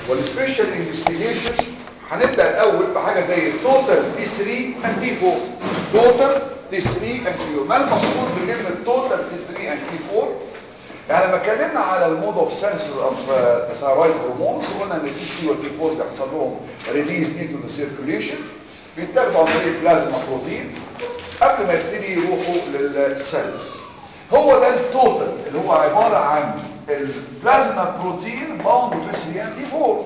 والسبيشال انفستيجيشن هنبدا الاول بحاجه زي التوتال تي 3 اند تي 4 توتال تي 3 اند تي 4 ما المقصود بكلمه توتال تي 3 اند تي 4 يعني لما اتكلمنا على المود اوف سنسز اوف ثايرويد هرمونز قلنا ان تي 3 وتي 4 بيحصل لهم ريليز انتو ذا سيركيوليشن بيتاخدوا عن طريق بلازما بروتين قبل ما يبتدي يروحوا للسيلز هو ده التوتال اللي هو عباره عن البلازما بروتين باوند تو 3 ان تي 4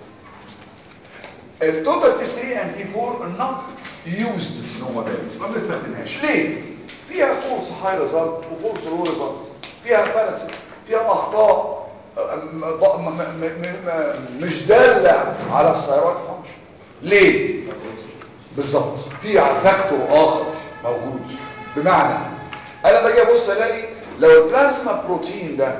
التوتال تي 3 ان تي 4 نوت يوزد نومابيلز ما بنستخدمهاش ليه فيها فورس هاي ريزلت وفورس لو ريزلت فيها فالسز فيها اخطاء مش داله على الثيرويد فانكشن ليه بالظبط في فاكتور اخر موجود بمعنى انا باجي ابص الاقي لو البلازما بروتين ده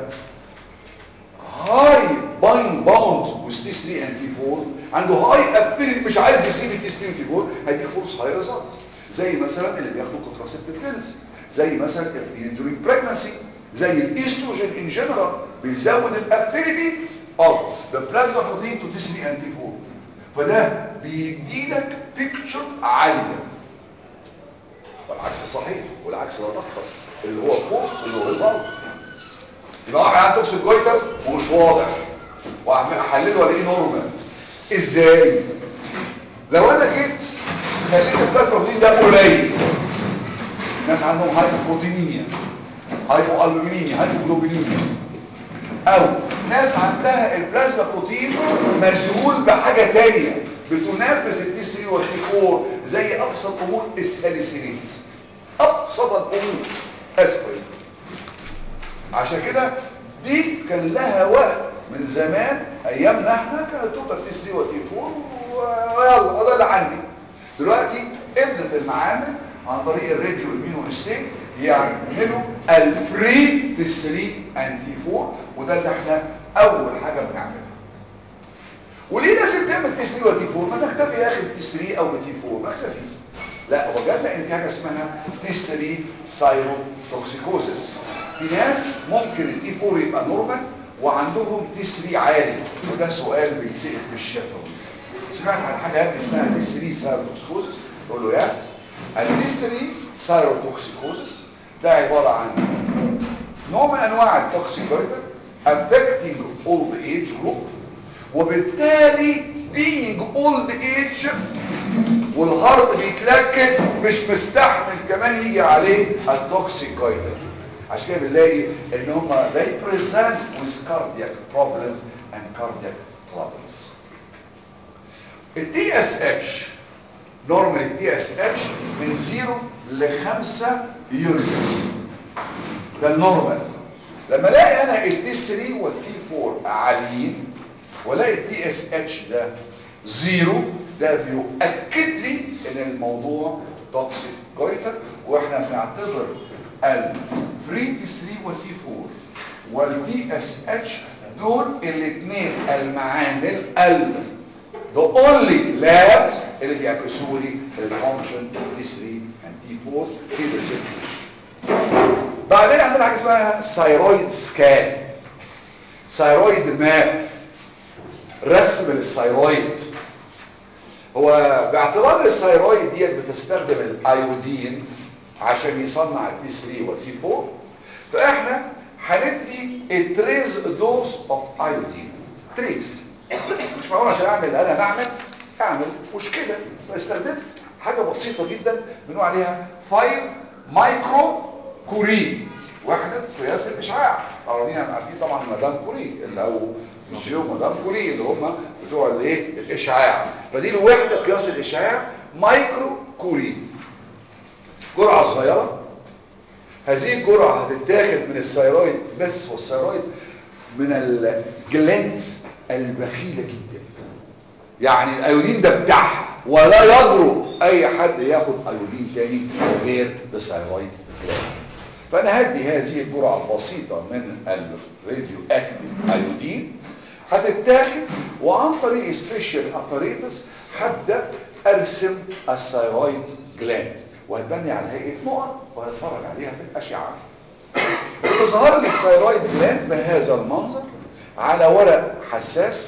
هاي باين باوند وستي 3 ان تي 4 عنده هاي افينيتي مش عايز يسيب التي 3 ان تي 4 هيديك فورس هاي ريزلت زي مثلا اللي بياخدوا كونتراسيبتيف بيلز زي مثلا الفينيتورين بريجنسي زي الاستروجين ان جنرال بيزود الافينيتي اوف ذا بلازما بروتين تو تي 3 ان تي 4 فده بيدي لك بيكتشر عاليه والعكس صحيح والعكس لا اكتر اللي هو فورس اللي هو ريزلت يبقى واحد عنده توكسيك جويتر ومش واضح واحلله والاقيه نورمال ازاي لو انا جيت خليت البلازما بروتين ده قليل ناس عندهم هايبوبروتينيميا هايبوالبومينيميا هايبوجلوبينيميا او ناس عندها البلازما بروتين مشغول بحاجه تانية بتنافس التي 3 والتي 4 زي ابسط امور الساليسيليتس ابسط الامور اسبرين عشان كده دي كان لها وقت من زمان ايامنا احنا كانت توتال تي 3 وتي 4 ويلا ده اللي عندي دلوقتي ابدت المعامل عن طريق الراديو امينو اسي يعملوا الفري تي 3 اند تي 4 وده اللي احنا اول حاجه بنعملها وليه لازم تعمل تي 3 وتي 4 ما نكتفي يا اخي بتي 3 او بتي 4 نكتفي لا وجدنا ان في حاجه اسمها تي 3 سايروتوكسيكوزيس في ناس ممكن التي 4 يبقى نورمال وعندهم تي 3 عالي وده سؤال بيتسال في الشفوي سمعت عن حاجه قبل اسمها تي 3 سايروتوكسيكوزيس تقول له يس التي 3 سايروتوكسيكوزيس ده عباره عن نوع من انواع التوكسيك جويتر affecting old age group وبالتالي being old age والهارت بيتلكك مش مستحمل كمان يجي عليه التوكسيك جويتر عشان كده بنلاقي ان هم they present with cardiac problems and cardiac troubles التي اس اتش نورمال التي اس اتش من 0 ل 5 يونتس ده النورمال لما الاقي انا التي 3 والتي 4 عاليين والاقي التي اس اتش ده زيرو ده بيؤكد لي ان الموضوع توكسيك جويتر واحنا بنعتبر الفري تي 3 والتي 4 والتي اس اتش دول الاثنين المعامل ال the only labs اللي بيعكسوا لي الفانكشن تي 3 and تي 4 في السيركيوليشن بعدين عندنا حاجه اسمها ثايرويد سكان ثايرويد ماب رسم للثايرويد هو باعتبار الثايرويد ديت بتستخدم الايودين عشان يصنع التي 3 والتي 4 فاحنا هندي التريز دوز اوف ايودين تريز مش معقول عشان اعمل انا بعمل اعمل مشكله فاستخدمت حاجه بسيطه جدا بنقول عليها 5 مايكرو كوري وحده قياس الاشعاع عارفين عارفين طبعا مدام كوري اللي او مسيو مدام كوري اللي هم بتوع الايه الاشعاع فدي الوحده قياس الاشعاع مايكرو كوري جرعه صغيره هذه الجرعه هتتاخد من الثيرويد بس والثيرويد من الجلانز البخيله جدا يعني الايودين ده بتاعها ولا يجرؤ اي حد ياخد ايودين تاني غير الثيرويد جلانز فانا هدي هذه الجرعه البسيطه من الراديو اكتيف ايودين هتتاخد وعن طريق سبيشال اباريتس هبدا ارسم الثيرويد جلاند وهتبني على هيئه نقط وهتفرج عليها في الاشعه وتظهر لي الثيرويد جلاند بهذا المنظر على ورق حساس او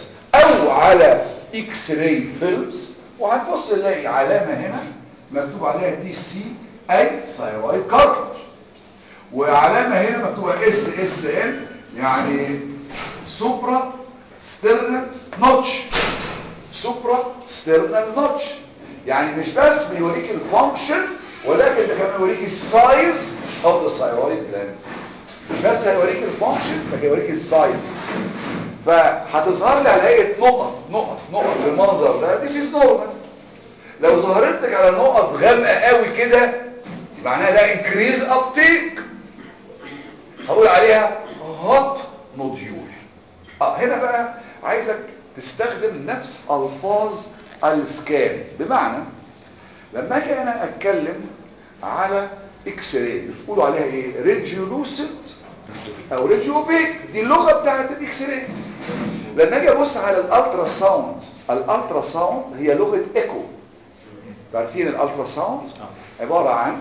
او على اكس راي فيلمز وهتبص تلاقي علامه هنا مكتوب عليها تي سي اي ثايرويد كارتلج وعلامه هنا مكتوبه اس اس ام يعني سوبرا ستيرنال نوتش سوبرا ستيرنال نوتش يعني مش بس بيوريك الفانكشن ولكن ده كمان بيوريك السايز اوف ذا ثايرويد جلاند مش بس هيوريك الفانكشن ده هيوريك السايز فهتظهر لي على هيئه نقط نقط نقط بالمنظر ده this is normal لو ظهرت لك على نقط غامقه قوي كده يبقى معناها ده انكريز ابتيك هقول عليها هوت نوديول اه هنا بقى عايزك تستخدم نفس الفاظ السكان بمعنى لما اجي انا اتكلم على اكس راي بتقولوا عليها ايه ريديولوسيد او ريديوبيك دي اللغه بتاعت الاكس راي لما اجي ابص على الالترا ساوند الالترا ساوند هي لغه ايكو عارفين الالترا ساوند عباره عن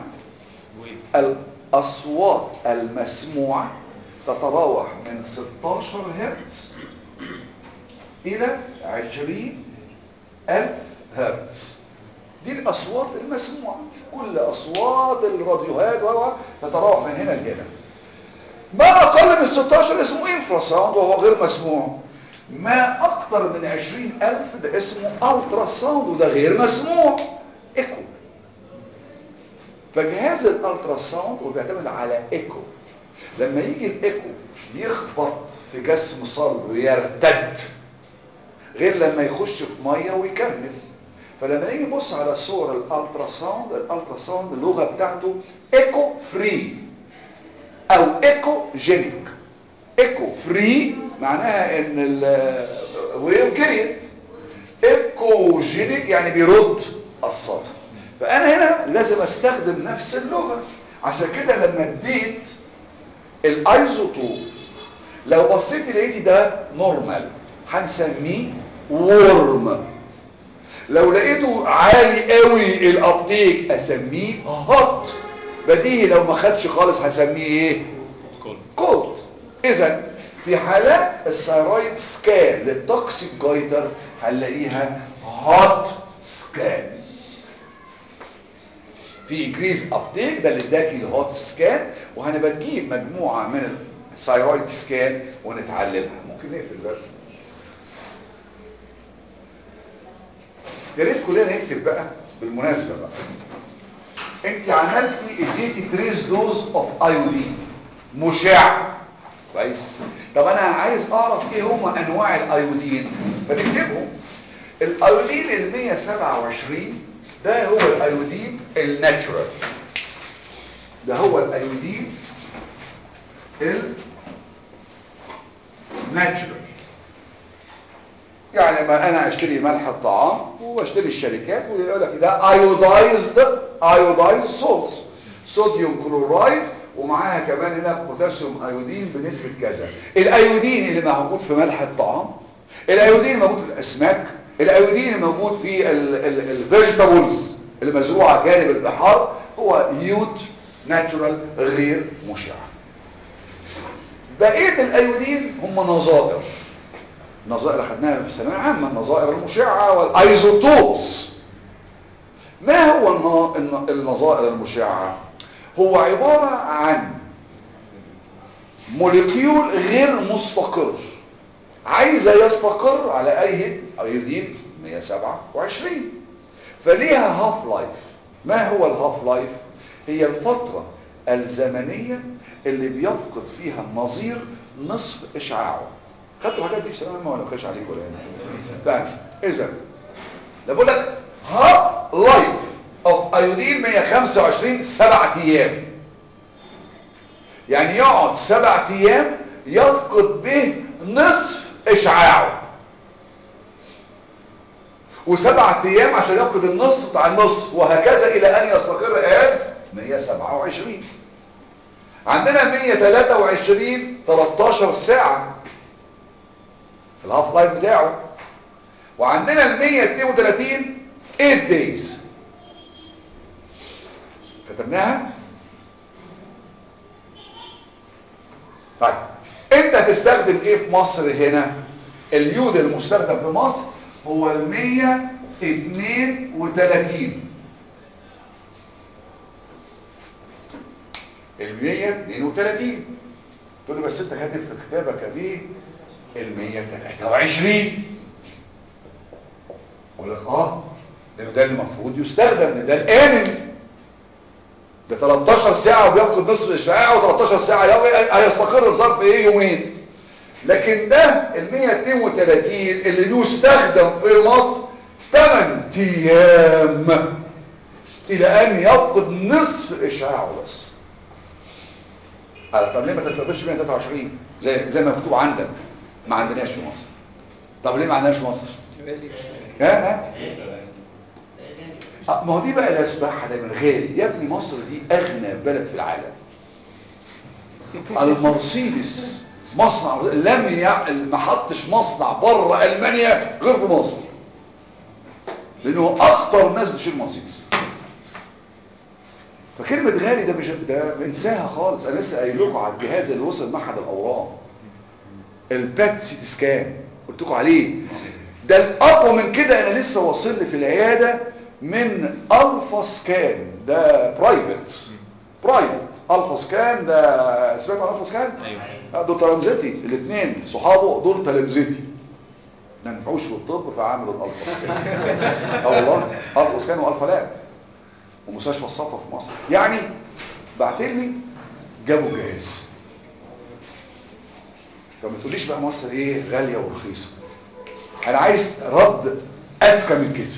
الاصوات المسموعه تتراوح من 16 هرتز الى 20 الف هرتز دي الاصوات المسموعه كل اصوات الراديوهات و تتراوح من هنا لهنا ما اقل من 16 اسمه انفرا ساوند وهو غير مسموع ما اكتر من 20000 ده اسمه الترا ساوند وده غير مسموع ايكو فجهاز الالترا ساوند هو بيعتمد على ايكو لما يجي الايكو يخبط في جسم صلب ويرتد غير لما يخش في ميه ويكمل فلما نيجي نبص على صور الالترا ساوند الالترا ساوند اللغه بتاعته ايكو فري او ايكو جينيك ايكو فري معناها ان الويف جريت ايكو جينيك يعني بيرد الصوت فانا هنا لازم استخدم نفس اللغه عشان كده لما اديت الايزوتوب لو بصيت لقيتي ده نورمال هنسميه وورم لو لقيته عالي قوي الابتيك اسميه هوت بديهي لو ما خدش خالص هسميه ايه كولد اذا في حالات الثيرويد سكان للتوكسيك جايتر هنلاقيها هوت سكان في انكريز ابتيك ده اللي اداكي الهوت سكان وهنبقى نجيب مجموعه من الثيرويد سكان ونتعلمها ممكن نقفل بقى يا ريت كلنا نكتب بقى بالمناسبه بقى انت عملتي اديتي تريس دوز اوف ايودين مشع كويس طب انا عايز اعرف ايه هم انواع الايودين فتكتبهم الايودين ال 127 ده هو الايودين الناتشورال ده هو الايودين الناتشورال يعني ما انا اشتري ملح الطعام واشتري الشركات ويقول لك ده ايودايزد ايودايزد صوت صوديوم كلورايد ومعاها كمان هنا بوتاسيوم ايودين بنسبه كذا الايودين اللي موجود في ملح الطعام الايودين الموجود في الاسماك الايودين الموجود في الفيجيتابلز اللي مزروعه جانب البحار هو يود ناتشورال غير مشع بقيه الايودين هم نظائر النظائر خدناها في الثانويه العامه النظائر المشعه والايزوتوبس ما هو النظائر المشعه هو عباره عن موليكيول غير مستقر عايزه يستقر على اي ايودين 127 فليها هاف لايف ما هو الهاف لايف هي الفتره الزمنيه اللي بيفقد فيها النظير نصف اشعاعه خدتوا الحاجات دي في ثانويه ولا ما كانش عليكم ولا ايه اذا بقول لك هاف لايف اوف ايودين 125 سبعة ايام يعني يقعد سبعة ايام يفقد به نصف اشعاعه وسبعة ايام عشان يفقد النصف بتاع النصف وهكذا الى ان يستقر از 127 عندنا 123 13 ساعة الهاف لايف بتاعه وعندنا ال 132 8 دايز كتبناها طيب انت هتستخدم ايه في مصر هنا اليود المستخدم في مصر هو ال 132 ال 132 تقول لي بس انت كاتب في كتابك يا بيه ال 123 اقول لك اه لانه ده المفروض يستخدم ده الامن ده 13 ساعه وبياخد نصف اشعاع و13 ساعه هيستقر في ظرف ايه يومين لكن ده ال 132 اللي يستخدم في مصر 8 ايام الى ان يفقد نصف اشعاعه بس طب ليه ما تستخدمش 123 زي زي ما مكتوب عندك ما عندناش في مصر طب ليه ما عندناش في مصر ها ها ما هو دي بقى اللي اسمعها دايما غالي يا ابني مصر دي اغنى بلد في العالم المرسيدس مصنع لم يع... ما حطش مصنع بره المانيا غير في مصر لانه اخطر ناس بتشيل مرسيدس فكلمة غالي ده مش ده بنساها خالص انا لسه قايل لكم على الجهاز اللي وصل معهد الاورام البات سيتي سكان قلت لكم عليه ده الاقوى من كده انا لسه واصل لي في العياده من الفا سكان ده برايفت برايفت الفا سكان ده سمعت عن الفا سكان ايوه دول تلامذتي الاثنين صحابه دول تلامذتي ما نفعوش في الطب فعملوا الالفا سكان اه والله الفا سكان والفا لاب ومستشفى الصفا في مصر يعني بعتلي جابوا جهاز طب ما تقوليش بقى مصر ايه غاليه ورخيصه انا عايز رد اذكى من كده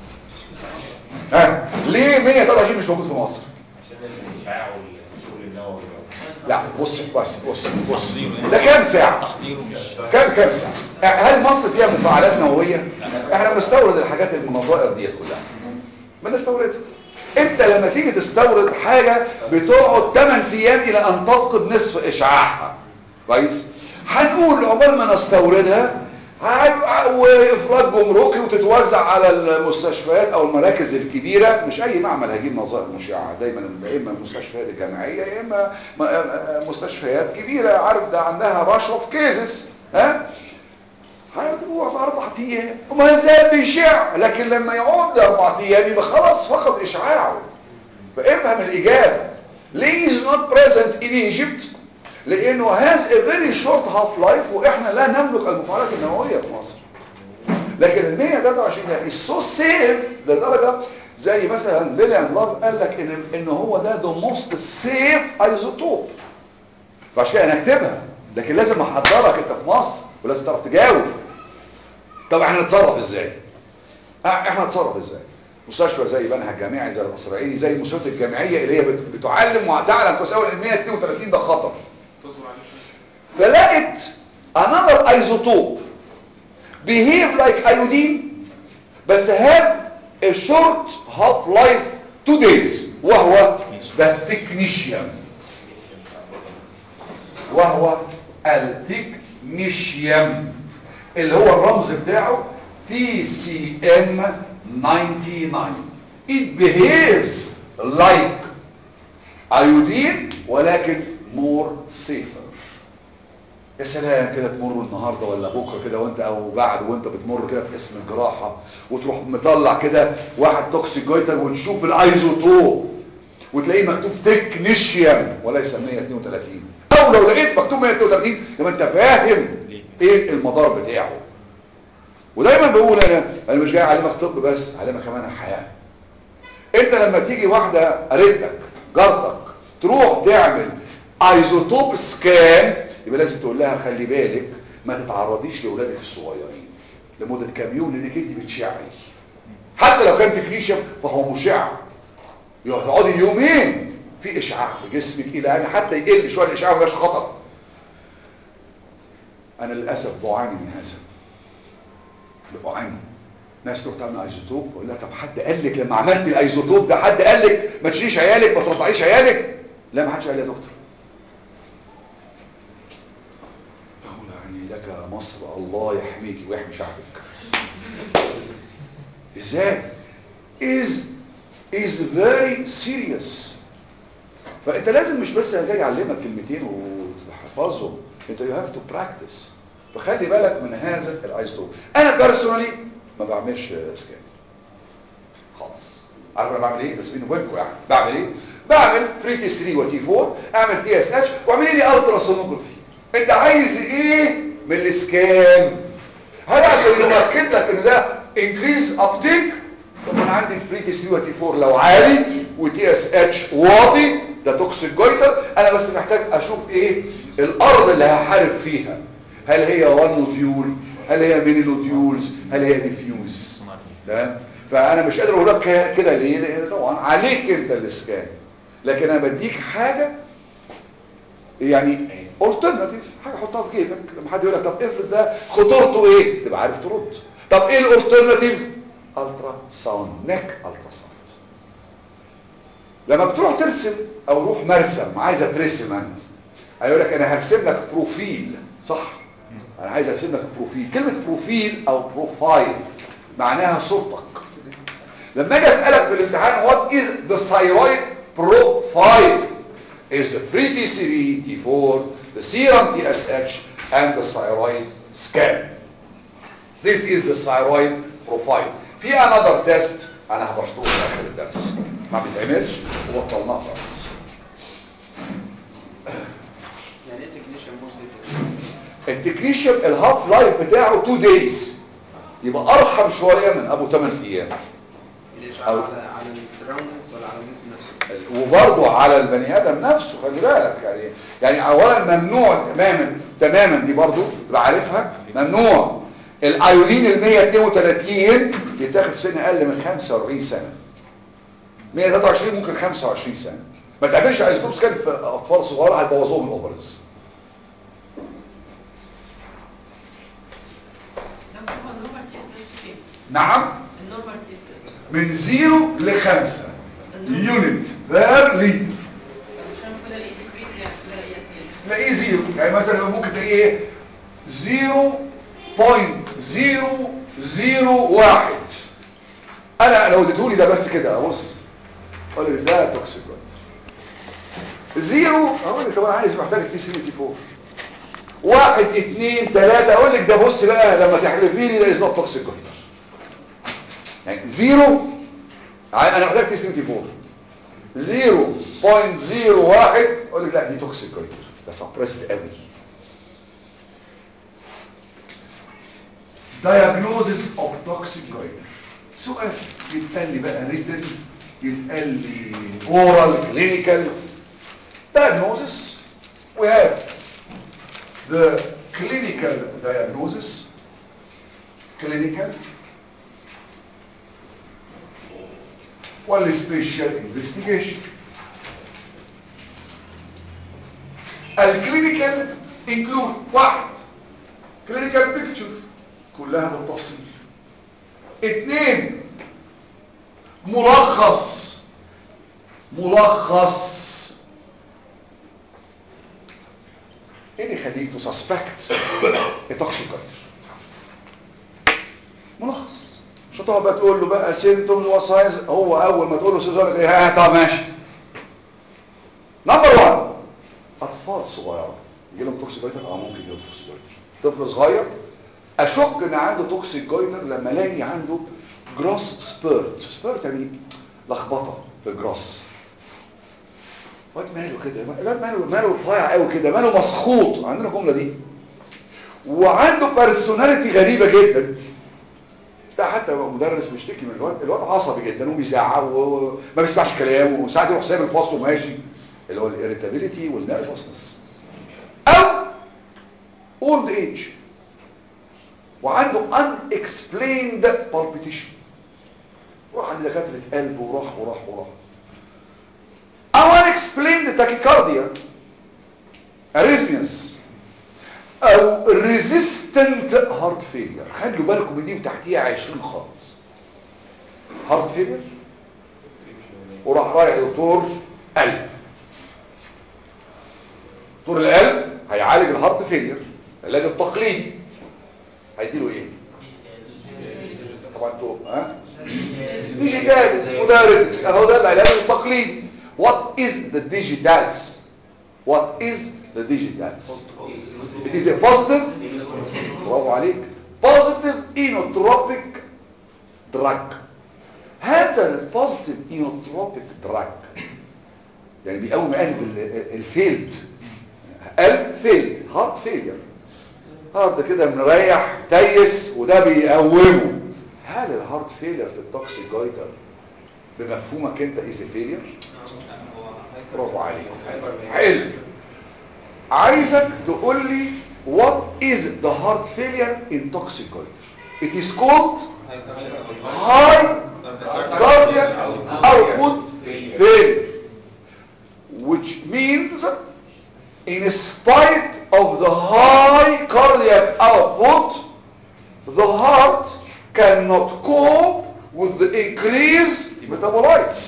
ها ليه 123 مش موجود في مصر عشان الاشعاع والشغل النووي لا بص بص بص بص تحضيره يعني. ده كام ساعه تحضيره مش كام كام ساعه هل مصر فيها مفاعلات نوويه احنا بنستورد الحاجات النظائر ديت كلها بنستوردها انت لما تيجي تستورد حاجه بتقعد 8 ايام الى ان تفقد نصف اشعاعها كويس هنقول عقبال ما نستوردها ه- وافراج جمركي وتتوزع على المستشفيات او المراكز الكبيره مش اي معمل هيجيب نظائر مشعه دايما يا اما المستشفيات الجامعيه يا اما م- مستشفيات كبيره عارف ده عندها رش اوف كيزز ها هيقعد اربع ايام وما زال بيشع لكن لما يقعد اربع ايام يبقى خلاص فقد اشعاعه فافهم الاجابه ليه is not present in Egypt لانه has a very short half life واحنا لا نملك المفاعلات النوويه في مصر لكن ال 123 ده is so safe لدرجه زي مثلا ليليان لاف قال لك ان ان هو ده the most safe isotope فعشان كده انا اكتبها لكن لازم احضرك انت في مصر ولازم تعرف تجاوب طب احنا نتصرف ازاي اه، احنا نتصرف ازاي مستشفى زي بنها الجامعي زي الاسرائيلي زي المستشفيات الجامعيه اللي هي بت- بتعلم وتعلم كويس قوي ان 132 ده خطر فلقت another isotope behave like iodine بس have a short half life two days وهو ده تكنيشيوم وهو التكنيشيوم اللي هو الرمز بتاعه TCM 99 it behaves like iodine ولكن more safer يا سلام كده تمر النهارده ولا بكره كده وانت او بعد وانت بتمر كده في قسم الجراحه وتروح مطلع كده واحد توكسيك جويتر وتشوف الايزوتوب وتلاقيه مكتوب تكنيشيوم وليس 132 او لو لقيت مكتوب 132 يبقى انت فاهم ايه المدار بتاعه ودايما بقول انا انا مش جاي اعلمك طب بس اعلمك كمان حياه انت لما تيجي واحده قريبتك جارتك تروح تعمل ايزوتوب سكان يبقى لازم تقول لها خلي بالك ما تتعرضيش لاولادك الصغيرين لمده كام يوم لانك انت بتشعي حتى لو كان تكنيشن فهو مشع يقعدي يومين في اشعاع في جسمك الى ان حتى يقل شويه الاشعاع ما يبقاش خطر انا للاسف بعاني من هذا بعاني ناس تروح تعمل ايزوتوب اقول لها طب حد قال لك لما عملت الايزوتوب ده حد قال لك ما تشيليش عيالك ما ترضعيش عيالك لا ما حدش قال لي يا دكتور فأقول يعني لك مصر الله يحميك ويحمي شعبك ازاي is is very serious فانت لازم مش بس جاي اعلمك كلمتين وتحفظهم انت you have to practice فخلي بالك من هذا الايزوتوب انا بيرسونالي ما بعملش سكان خالص عارف انا بعمل ايه بس بيني وبينكم يعني بعمل ايه بعمل فري تي 3 وتي 4 اعمل تي اس اتش واعمل لي الترا سونوجرافي انت عايز ايه من الاسكان هل عشان يؤكد لك ان ده انكريز ابتيك طب انا عندي فري تي 3 وتي 4 لو عالي وتي اس اتش واطي ده توكسيك جويتر انا بس محتاج اشوف ايه الارض اللي هحارب فيها هل هي وان نوديول هل هي ميني نوديولز هل هي ديفيوز تمام فانا مش قادر اقول لك كده ليه لان طبعا عليك انت الاسكان لكن انا بديك حاجه يعني الترناتيف حاجه حطها في جيبك لما حد يقول لك طب افرض ده خطورته ايه تبقى عارف ترد طب ايه الالترناتيف الترا ساوند نيك الترا ساوند لما بتروح ترسم او روح مرسم عايزه ترسم انا هيقول لك انا هرسم لك بروفيل صح انا عايز ارسم لك بروفيل كلمه بروفيل او بروفايل معناها صورتك لما اجي اسالك في الامتحان what is the thyroid profile is the free T3 T4 the serum TSH and the thyroid scan this is the thyroid profile في another test انا هبشطه في اخر الدرس ما بيتعملش وبطلناه خالص يعني ايه تكنيشن موزي التكنيشن الهاف لايف بتاعه 2 دايز يبقى ارحم شويه من ابو 8 ايام الاشعاع أو- على على السراوندنجز ولا على الجسم نفسه وبرضه على البني ادم نفسه خلي بالك يعني يعني اولا ممنوع تماما تماما دي برضه بعرفها ممنوع الايودين ال 132 يتاخد في سن اقل من 45 سنه 123 ممكن 25 سنه ما تعملش ايزوتوب سكان في اطفال صغار هتبوظوهم الاوفرز ده هو النورمال تي اس اس فين؟ نعم النورمال تي اس اس من زيرو لخمسة يونت بير ليتر مش انا المفروض الاقي ديكريز يعني المفروض الاقيها اتنين تلاقيه زيرو يعني مثلا ممكن تلاقيه ايه زيرو بوينت زيرو زيرو واحد انا لو اديتهولي ده بس كده ابص اقول لك ده توكسيك زيرو اقول لك طب انا عايز محتاج التي سي تي 4 واحد اتنين تلاتة اقول لك ده بص بقى لما تحلفي لي ده از نوت توكسيك يعني زيرو ع- انا محتاج تي سي تي 4 0.01 اقول لك لا دي توكسيك جويتر ده سبريست قوي diagnosis of toxic goiter سؤال يتقال لي بقى written يتقال لي oral clinical diagnosis we have the clinical diagnosis clinical والسبيشال انفستيجيشن الكلينيكال انكلود واحد كلينيكال بيكتشر كلها بالتفصيل اثنين ملخص ملخص ايه اللي يخليك تسسبكت التوكسيكويد ملخص مش هتقعد بقى تقول له بقى سيمتومز وساينز هو اول ما تقول له سيزون ايه ها طب ماشي نمبر 1 اطفال صغيره يجي لهم توكسيك جويتر اه ممكن يجي لهم توكسيك جويتر طفل صغير اشك ان عنده توكسيك جويتر لما الاقي عنده جروس سبيرت سبيرت يعني لخبطه في الجروس واد ماله كده الواد ماله ماله رفيع قوي كده ماله مسخوط عندنا الجمله دي وعنده بيرسوناليتي غريبه جدا ده حتى مدرس بيشتكي من الواد الواد عصبي جدا وبيزعق وما بيسمعش كلامه وساعات يروح سايب الفصل وماشي اللي هو الاريتابيليتي والنيرفسنس او اولد ايج وعنده unexplained palpitation روح عند دكاتره قلب وراح وراح وراح او unexplained tachycardia arrhythmias او resistant heart failure خلوا بالكم من دي وتحتيها 20 خط heart failure وراح رايح لدكتور قلب دكتور القلب هيعالج الهارت فيلير العلاج التقليدي هيديله ايه طبعا انتوا ها ديجيتالز ودايركتس اهو ده العلاج التقليدي what is the digitals what is the digitalis it is a positive برافو عليك positive inotropic drug هذا البوزيتيف اينوتروبيك دراج يعني بيقوم قلب ال- الفيلد قلب فيلد هارت فيلير هارت كده مريح تيس وده بيقومه هل الهارت فيلير في التوكسيكويدر بمفهومك انت از فيلير برافو عليك حلو عايزك تقول لي what is the heart failure in toxicoid it is called high cardiac output failure which means in spite of the high cardiac output the heart cannot cope with the increased metabolites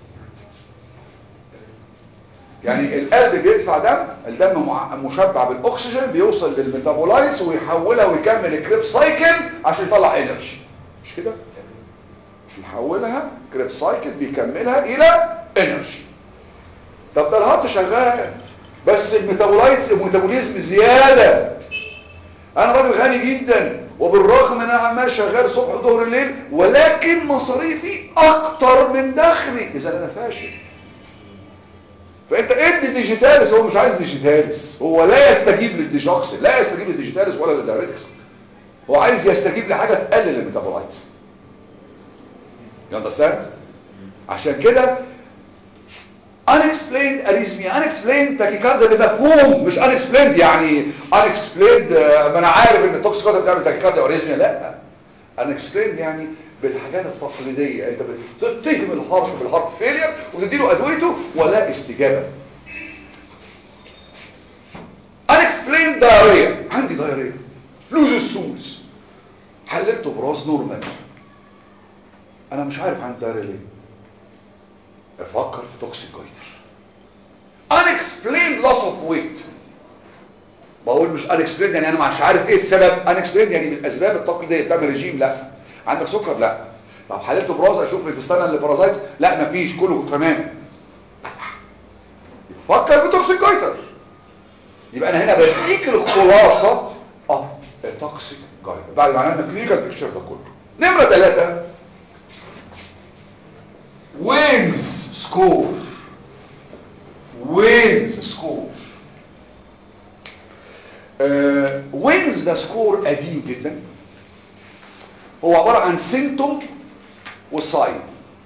يعني القلب بيدفع دم الدم مع- مشبع بالاكسجين بيوصل للميتابولايتس ويحولها ويكمل الكريب سايكل عشان يطلع انرجي مش كده يحولها كريب سايكل بيكملها الى انرجي طب ده الهارت شغال بس الميتابولايتس الميتابوليزم زياده انا راجل غني جدا وبالرغم ان انا عمال شغال صبح وظهر الليل ولكن مصاريفي اكتر من دخلي اذا انا فاشل فانت ادي ديجيتاليس هو مش عايز ديجيتاليس هو لا يستجيب للديجوكس لا يستجيب للديجيتاليس ولا للدايريتكس هو عايز يستجيب لحاجه تقلل الميتابولايتس you understand عشان كده unexplained arrhythmia unexplained tachycardia بمفهوم مش unexplained يعني unexplained آه، ما انا عارف ان التوكسيكارdia بتعمل tachycardia واريزميا لا unexplained يعني بالحاجات التقليديه انت بتتهم الهارت بالهارت فيلير وتديله ادويته ولا استجابه unexplained diarrhea عندي diarrhea لوز السولز حللته براس نورمال انا مش عارف عندي diarrhea ليه افكر في توكسيك جايتر unexplained loss of weight بقول مش unexplained يعني انا مش عارف ايه السبب unexplained يعني من الاسباب التقليديه بتعمل رجيم لا عندك سكر لا طب حللت براز اشوف الانتستانال للبارازايتس لا مفيش كله تمام فكر في توكسيك جايتر يبقى انا هنا بديك الخلاصه اوف توكسيك جايتر بعد ما عملنا كلينيكال بيكتشر ده كله نمره ثلاثة وينز سكور وينز سكور وينز ده سكور قديم جدا هو عبارة عن سيمتوم وساين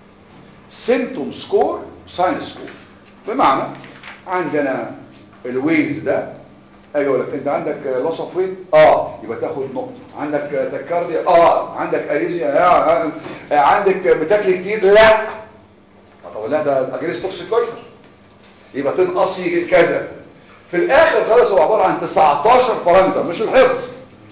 سيمتوم سكور وساين سكور بمعنى عندنا الوينز ده اجي اقول لك انت عندك لوس اوف ويت اه يبقى تاخد نقطه عندك تكارديا اه عندك اريزيا آه. آه. عندك بتاكل كتير لا طب لا ده اجريس توكسيك جايتر يبقى تنقصي كذا في الاخر خلاص هو عباره عن 19 بارامتر مش الحفظ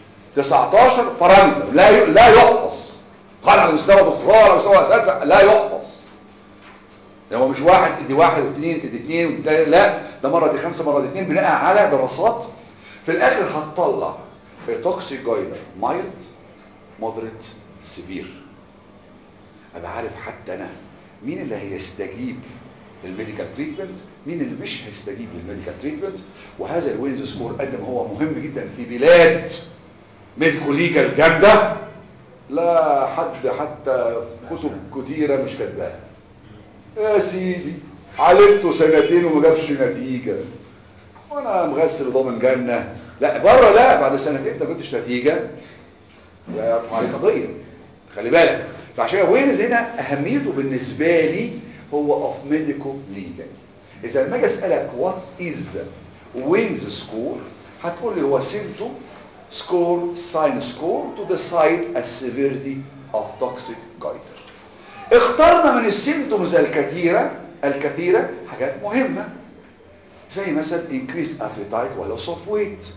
19 بارامتر لا ي... لا يحفظ قال على مستوى دكتوراه على مستوى اساتذه لا يحفظ يعني هو مش واحد ادي واحد واثنين ادي اثنين ودي تلاته لا ده مره دي خمسه مره دي اثنين بناء على دراسات في الاخر هتطلع توكسيك جايدر مايلد مودريت سيفير ابقى عارف حتى انا مين اللي هيستجيب للميديكال تريتمنت مين اللي مش هيستجيب للميديكال تريتمنت وهذا الوينز سكور قد ما هو مهم جدا في بلاد ميديكو ليجال جامده لا حد حتى كتب كتيره مش كاتباها يا سيدي عالجته سنتين وما جابش نتيجه وانا مغسل وضامن جنه لا بره لا بعد سنتين ما كنتش نتيجه يرفع عليه قضيه خلي بالك فعشان كده وينز هنا اهميته بالنسبه لي هو اوف ميديكو ليجال اذا لما اجي اسالك وات از وينز سكور هتقول لي هو سيمتوم سكور ساين سكور تو ديسايد السيفيرتي اوف توكسيك جايتر اخترنا من السيمتومز الكثيره الكثيره حاجات مهمه زي مثلا increase appetite و loss of weight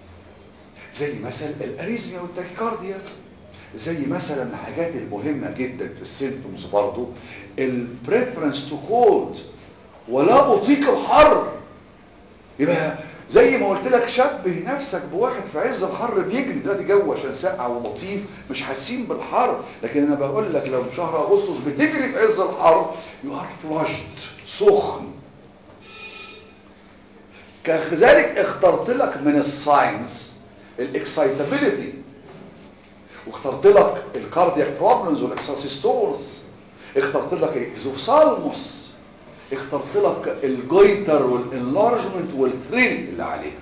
زي مثلا الاريزميا والتاكيكارديا زي مثلا من الحاجات المهمة جدا في السيمتومز برضو البريفرنس تو كولد ولا اطيق الحر يبقى زي ما قلت لك شبه نفسك بواحد في عز الحر بيجري دلوقتي جو عشان ساقع ولطيف مش حاسين بالحر لكن انا بقول لك لو شهر اغسطس بتجري في عز الحر يو ار فلاشد سخن كذلك اخترت لك من الساينس الاكسايتابيليتي واخترت لك الكاردياك بروبلمز والاكساسيستولز اخترت لك الاكزوفسالموس اخترت لك الجويتر والانلارجمنت والثريل اللي عليها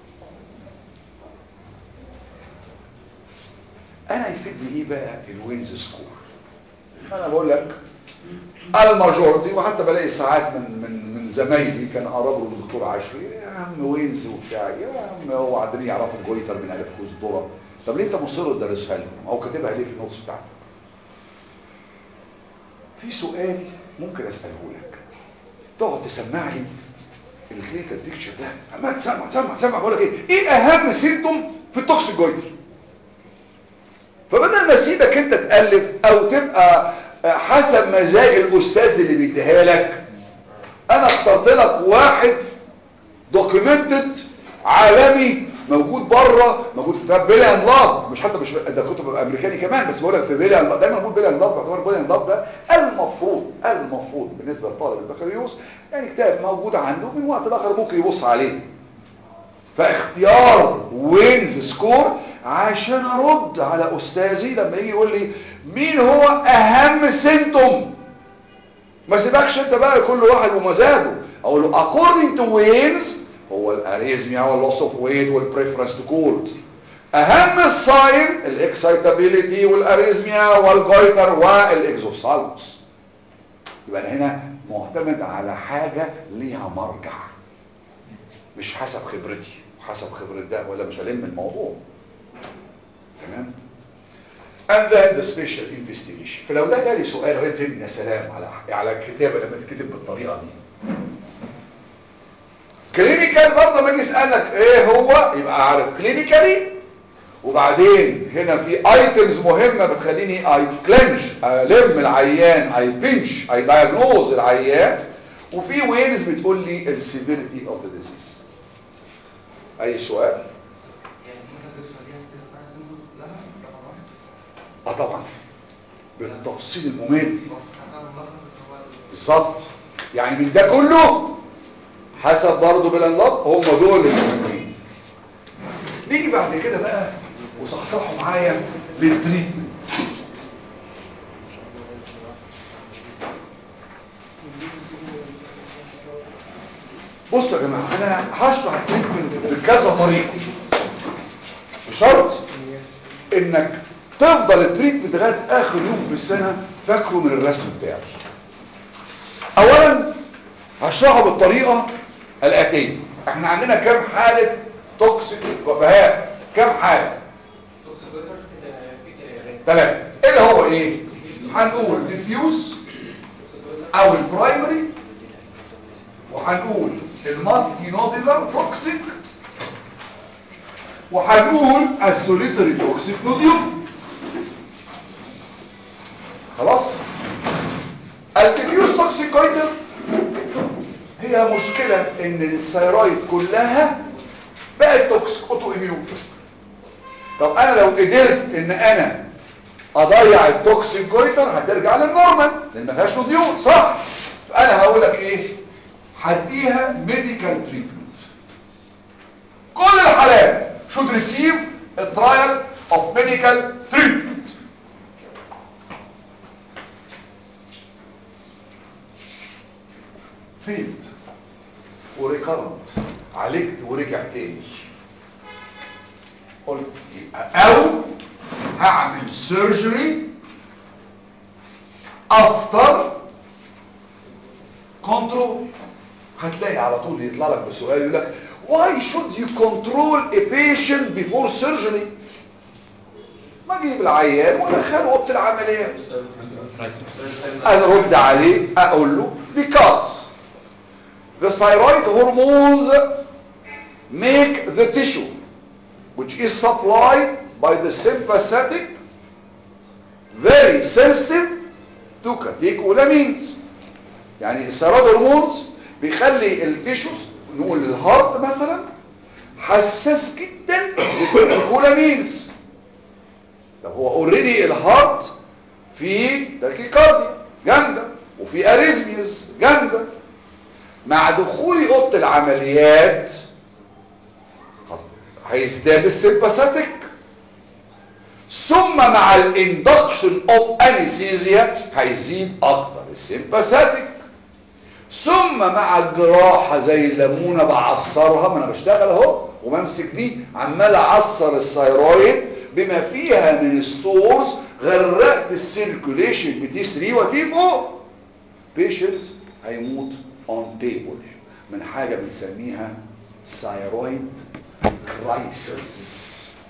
انا يفيدني ايه بقى الوينز سكور انا بقول لك الماجورتي وحتى بلاقي ساعات من من من زمايلي كان قربوا الدكتور عشري يا عم وينز وبتاع يا عم هو قاعدين يعرفوا الجويتر من الف كوز ذره طب ليه انت مصر تدرسها لهم او كاتبها ليه في النوتس بتاعتك في سؤال ممكن اساله لك تقعد تسمع لي الكلينيكال بيكتشر ده عمال تسمع تسمع تسمع بقول لك ايه ايه اهم سيمتوم في التوكسيك جويتر فبدل ما اسيبك انت تالف او تبقى حسب مزاج الاستاذ اللي بيديها لك انا اخترت لك واحد دوكيومنتد عالمي موجود بره موجود في كتاب بيلي اند لاف مش حتى مش ده كتب امريكاني كمان بس بقول لك في بيلي اند لاف دايما بقول بيلي اند لاف باعتبار بيلي اند لاف ده المفروض المفروض بالنسبه لطالب البكالوريوس يعني كتاب موجود عنده من وقت لاخر ممكن يبص عليه فاختيار وينز سكور عشان ارد على استاذي لما يجي يقول لي مين هو اهم سيمتوم ما سيبكش انت بقى كل واحد ومزاجه اقول له according to وينز هو الاريزميا واللوس اوف ويت والبريفرنس تو كولد اهم الساين الاكسايتابيليتي والاريزميا والجويتر والاكزوفسالموس يبقى انا هنا معتمد على حاجه ليها مرجع مش حسب خبرتي وحسب خبرة ده ولا مش هلم الموضوع تمام and then the special investigation فلو ده جالي سؤال ريتن يا سلام على على الكتابه لما تكتب بالطريقه دي كلينيكال برضه ما يجي يسالك ايه هو يبقى عارف كلينيكالي وبعدين هنا في ايتمز مهمه بتخليني اي كلينش الم العيان اي بنش اي دايجنوز العيان وفي وينز بتقول لي السيفيريتي اوف ذا ديزيز اي سؤال يعني ممكن تدرس عليها كده الساعه سيمبلز كلها رقم واحد اه طبعا بالتفصيل الممل بس حتى الملخص اللي هو بالظبط يعني من ده كله حسب برضه بالانلاط هم دول المهمين نيجي بعد كده بقى وصحصحوا معايا للتريتمنت بصوا يا جماعه انا هشرح التريتمنت بكذا طريقه بشرط انك تفضل التريتمنت لغايه اخر يوم في السنه فاكره من الرسم بتاعي اولا هشرحه بالطريقه الاتيه احنا عندنا كام حاله توكسيك بهاء كام حاله ثلاثه ايه اللي هو ايه هنقول ديفيوز او البرايمري وهنقول المالتي نوديلر توكسيك وهنقول السوليتري توكسيك نوديول خلاص الديفيوز توكسيك جويتر هي مشكلة ان الثيرويد كلها بقت توكسيك اوتو اميون طب انا لو قدرت ان انا اضيع التوكسيك جويتر هترجع للنورمال لان ما فيهاش نوديول صح فانا هقول لك ايه هديها ميديكال تريتمنت كل الحالات should receive a trial of medical treatment فيلد وريكارنت عالجت ورجع تاني قلت يبقى او هعمل سيرجري افتر كنترول هتلاقي على طول يطلع لك بسؤال يقول لك why should you control a patient before surgery ما اجيب العيان وادخله اوضه العمليات ارد عليه اقول له because the thyroid hormones make the tissue which is supplied by the sympathetic very sensitive to catecholamines يعني الثيرويد هرمونز بيخلي التيشوز نقول الهارت مثلا حساس جدا للكاتيكولامينز طب هو اوريدي الهارت في تاكيكارديا جامده وفي اريزميز جامده مع دخولي اوضه العمليات هيزداد السيمباثيك ثم مع الاندكشن اوف انستيزيا هيزيد اكتر السيمباثيك ثم مع الجراحة زي الليمونة بعصرها ما انا بشتغل اهو وبمسك دي عمال اعصر الثيرويد بما فيها من ستورز غرقت السيركوليشن بتي 3 وتي 4 بيشنت هيموت اون تيبل من حاجة بنسميها ثيرويد كرايسيس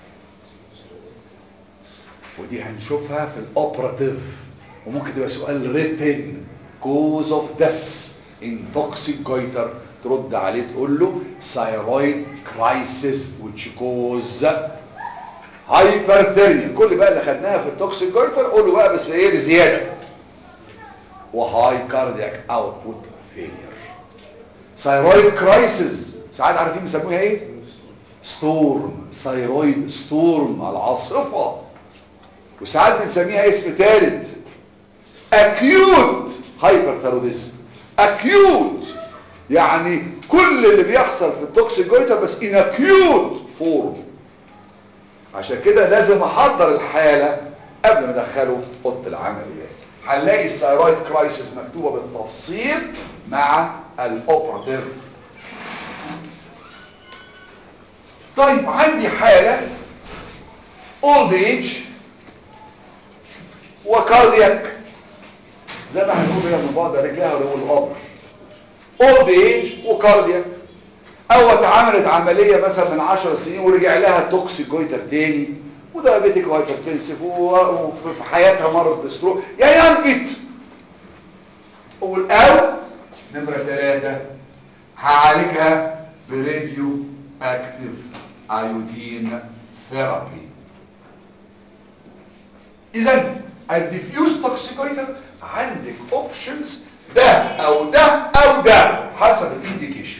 ودي هنشوفها في الاوبراتيف وممكن تبقى سؤال ريتن كوز اوف ديس ان توكسيك جويتر ترد عليه تقول له ثايرويد كرايسيس which cause هايبرثيرميا كل بقى اللي خدناها في التوكسيك جويتر قول له بقى بس ايه بزياده وهاي كاردياك اوتبوت فيلير ثايرويد كرايسيس ساعات عارفين بيسموها ايه ستورم ثايرويد ستورم العاصفه وساعات بنسميها اسم ثالث acute hyperthyroidism acute يعني كل اللي بيحصل في التوكسيك جويتر بس in acute form عشان كده لازم احضر الحالة قبل ما ادخله في اوضه العمليات هنلاقي الثايرويد كرايسيس مكتوبة بالتفصيل مع الاوبراتيف طيب عندي حالة اولد ايج وكاردياك زي ما هنقول هنا من بعض رجلها ولو القبر اولد ايج وكاردياك او اتعملت عملية مثلا من 10 سنين ورجع لها توكسيك جويتر تاني ودايابيتيك هايبرتنسيف وفي حياتها مرض بستروك يا ينقط او نمرة ثلاثة هعالجها براديو اكتيف ايودين ثيرابي اذا الديفيوز توكسيكويتر عندك اوبشنز ده او ده او ده حسب الانديكيشن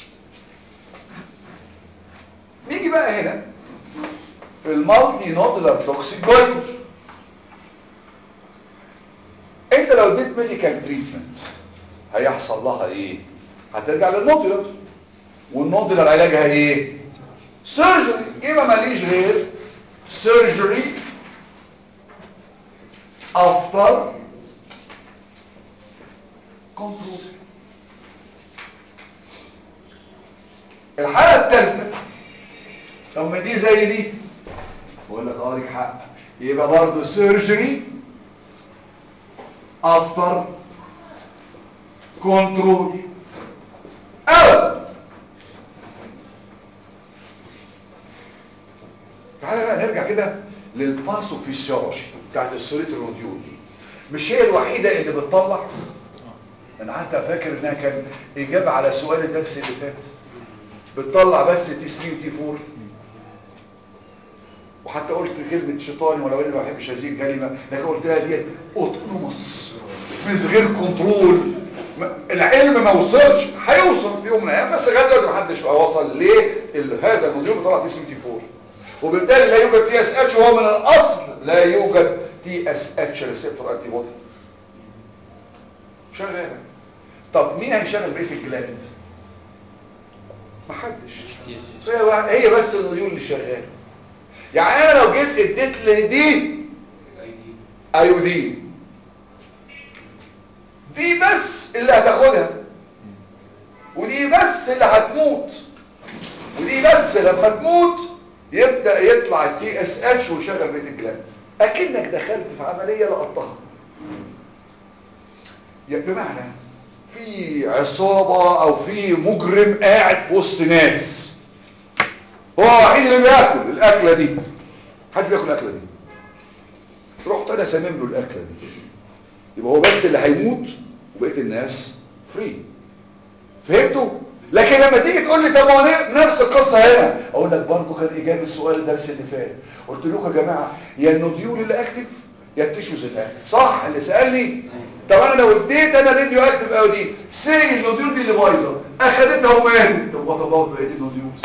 نيجي بقى هنا في المالتي نودولار توكسيكويتر انت لو اديت ميديكال تريتمنت هيحصل لها ايه هترجع للنودولار والنودولار علاجها ايه سيرجري يبقى ماليش غير سيرجري after control الحالة الثالثة طب ما دي زي دي بقول لك اه ليك حق يبقى برضه سيرجري افتر كنترول او تعالى بقى نرجع كده للباثوفيسيولوجي بتاعت السوليتر نوديول مش هي الوحيدة اللي بتطلع انا حتى فاكر انها كان اجابة على سؤال الدرس اللي فات بتطلع بس تي 3 وتي 4 وحتى قلت كلمة شيطاني ولو اني ما بحبش هذه الكلمة لكن قلت لها دي اوتونوموس من غير كنترول العلم ما وصلش هيوصل في يوم من الايام بس لغايه دلوقتي ما حدش وصل ليه هذا المليون بيطلع تي 3 وتي 4 وبالتالي لا يوجد تي اس اتش وهو من الاصل لا يوجد تي اس اتش ريسبتور انتي بودي شغاله طب مين هيشغل بقيه الجلاند محدش هي بس النيول اللي شغاله يعني انا لو جيت اديت لدي ايودين دي بس اللي هتاخدها ودي بس اللي هتموت ودي بس لما تموت يبدأ يطلع التي اس اتش ويشغل بيت الجلاند اكنك دخلت في عملية لقطها يعني بمعنى في عصابة او في مجرم قاعد في وسط ناس هو الوحيد اللي بياكل الاكلة دي حد بياكل الاكلة دي رحت انا سامم له الاكلة دي يبقى هو بس اللي هيموت وبقية الناس فري فهمتوا لكن لما تيجي تقول لي طب هو نفس القصه هنا اقول لك برضه كان اجابه السؤال الدرس اللي فات قلت لكم يا جماعه يا النوديول اللي اكتف يا التيشوز اللي اكتف صح اللي سالني طب انا لو اديت انا راديو اكتف او دي سي النوديول دي اللي بايظه اخدتها وماتت طب وات اباوت بقيه النوديولز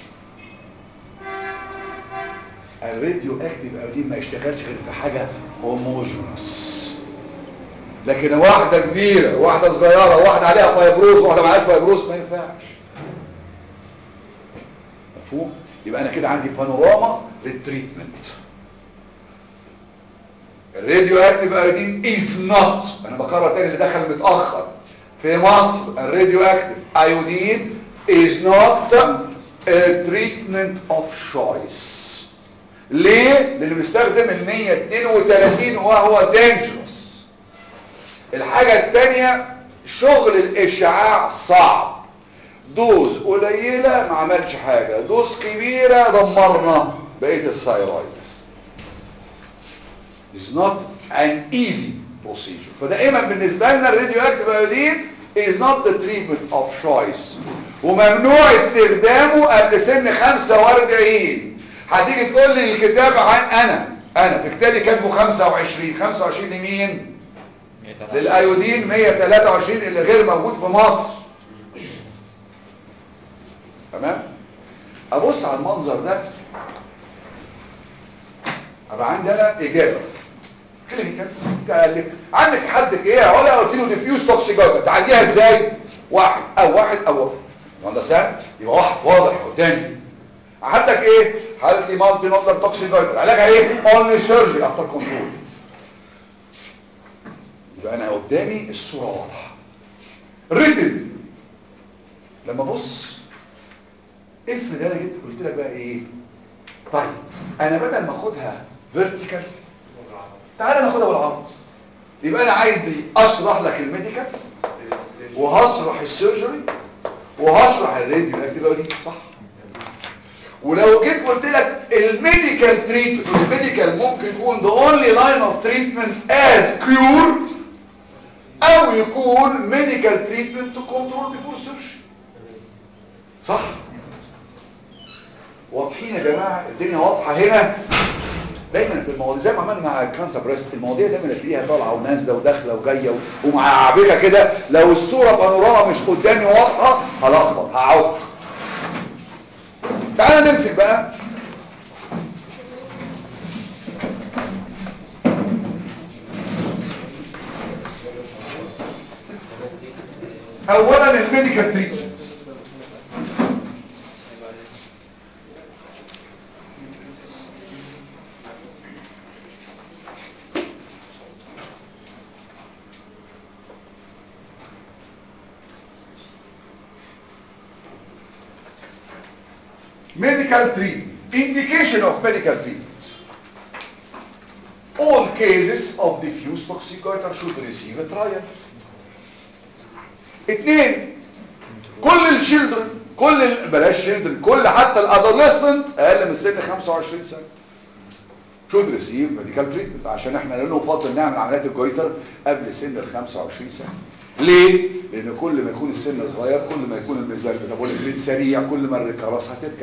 الراديو اكتف او دي ما يشتغلش غير في حاجه هوموجينوس لكن واحدة كبيرة واحدة صغيرة واحدة عليها فايبروز واحدة معهاش فايبروز ما ينفعش مفهوم يبقى انا كده عندي بانوراما للتريتمنت الراديو اكتيف ايودين از نوت انا بكرر تاني اللي دخل متاخر في مصر الراديو اكتيف ايودين is not a treatment of choice ليه؟ لان بيستخدم ال 132 وهو dangerous الحاجة التانية شغل الاشعاع صعب دوز قليلة ما عملش حاجة دوز كبيرة دمرنا بقية الثايرويدز is not an easy procedure فدائما بالنسبة لنا الراديو اكتيف ايودين is not the treatment of choice وممنوع استخدامه قبل سن 45 هتيجي تقول لي الكتاب عن انا انا في كتابي كاتبه 25 25 لمين للايودين 123 اللي غير موجود في مصر تمام ابص على المنظر ده ابقى عندي انا اجابه كلينيكال قال لك عندك حدك ايه يا علا قلت له ديفيوز توكسيكوتا تعديها ازاي واحد او واحد او واحد ولا سهل يبقى واحد واضح قدامي حدك ايه حالتي مالتي نودر توكسيكوتا علاجها ايه اونلي سيرجري افتر كنترول يبقى انا قدامي الصوره واضحه ريتم لما ابص افرض انا جيت قلت لك بقى ايه طيب انا بدل ما اخدها فيرتيكال تعالى ناخدها بالعرض يبقى انا عايز اشرح لك الميديكال وهشرح السيرجري وهشرح الراديو اكتيفيتي صح ولو جيت قلت لك الميديكال تريتمنت الميديكال ممكن يكون the only line of treatment as cure او يكون ميديكال تريتمنت to control before surgery صح واضحين يا جماعه الدنيا واضحه هنا دايما في المواضيع زي ما عملنا مع الكانسر بريست المواضيع دايما فيها طالعه ونازله وداخله وجايه ومعبكه كده لو الصوره بانوراما مش قدامي واضحه هلخبط هعوق تعالى نمسك بقى اولا الميديكال تريتمنت medical treatment indication of medical treatment all cases of diffuse toxicoid should receive a trial اتنين كل الشيلدرن كل ال... بلاش شيلدرن كل حتى الادوليسنت اقل من سن 25 سنه should receive medical treatment عشان احنا له نفضل نعمل عمليات الجويتر قبل سن ال 25 سنه ليه؟ لان كل ما يكون السن صغير كل ما يكون الميزان الميتابوليك ريت سريع كل ما الريكراس هترجع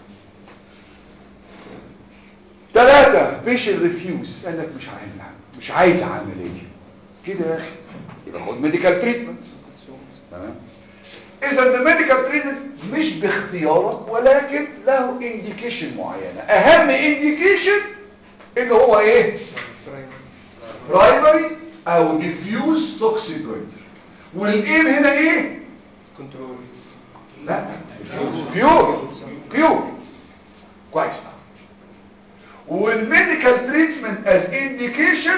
ثلاثة بيشن ريفيوز قال لك مش عامل مش عايز عملية كده يا اخي يبقى خد ميديكال تريتمنت تمام اذا الميديكال تريتمنت مش باختيارك ولكن له انديكيشن معينة اهم انديكيشن اللي هو ايه برايمري او ديفيوز توكسيكويد والايم هنا ايه كنترول لا بيور بيور كويس والميديكال تريتمنت از انديكيشن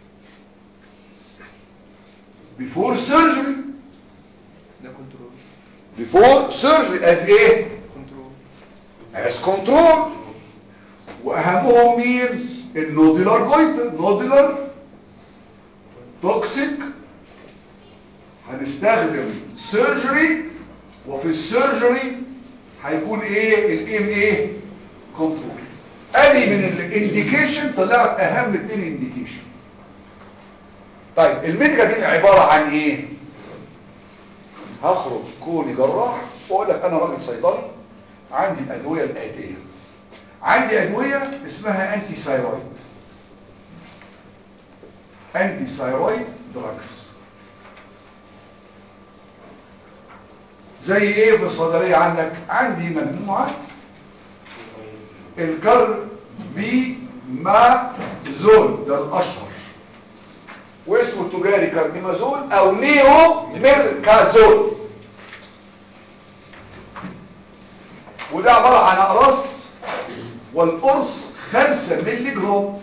before surgery ده كنترول before surgery as ايه كنترول as control واهمهم مين النوديلر جويتر نوديلر توكسيك هنستخدم سيرجري وفي السيرجري هيكون ايه الام ايه كنترول ادي من الانديكيشن طلعت اهم اتنين انديكيشن طيب الميديكال دي عباره عن ايه هخرج كوني جراح واقول لك انا راجل صيدلي عندي الادويه الاتيه عندي ادويه اسمها انتي ثايرويد انتي ثايرويد دراجز زي ايه في الصيدليه عندك عندي مجموعه الكربيمازول ده الاشهر واسمه التجاري كربيمازول او نيو ميركازول وده عبارة عن اقراص والقرص 5 مللي جرام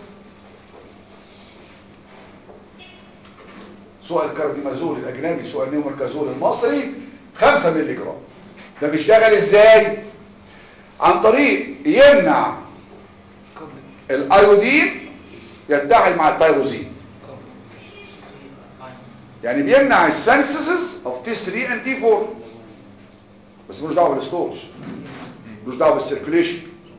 سواء الكاربيمازول الاجنبي سواء النيومركازول المصري 5 مللي جرام ده بيشتغل ازاي عن طريق يمنع الايودين يتحد مع التيروزين يعني بيمنع السنسسز اوف تي 3 اند تي 4 بس ملوش دعوه بالستورز ملوش دعوه بالسيركيليشن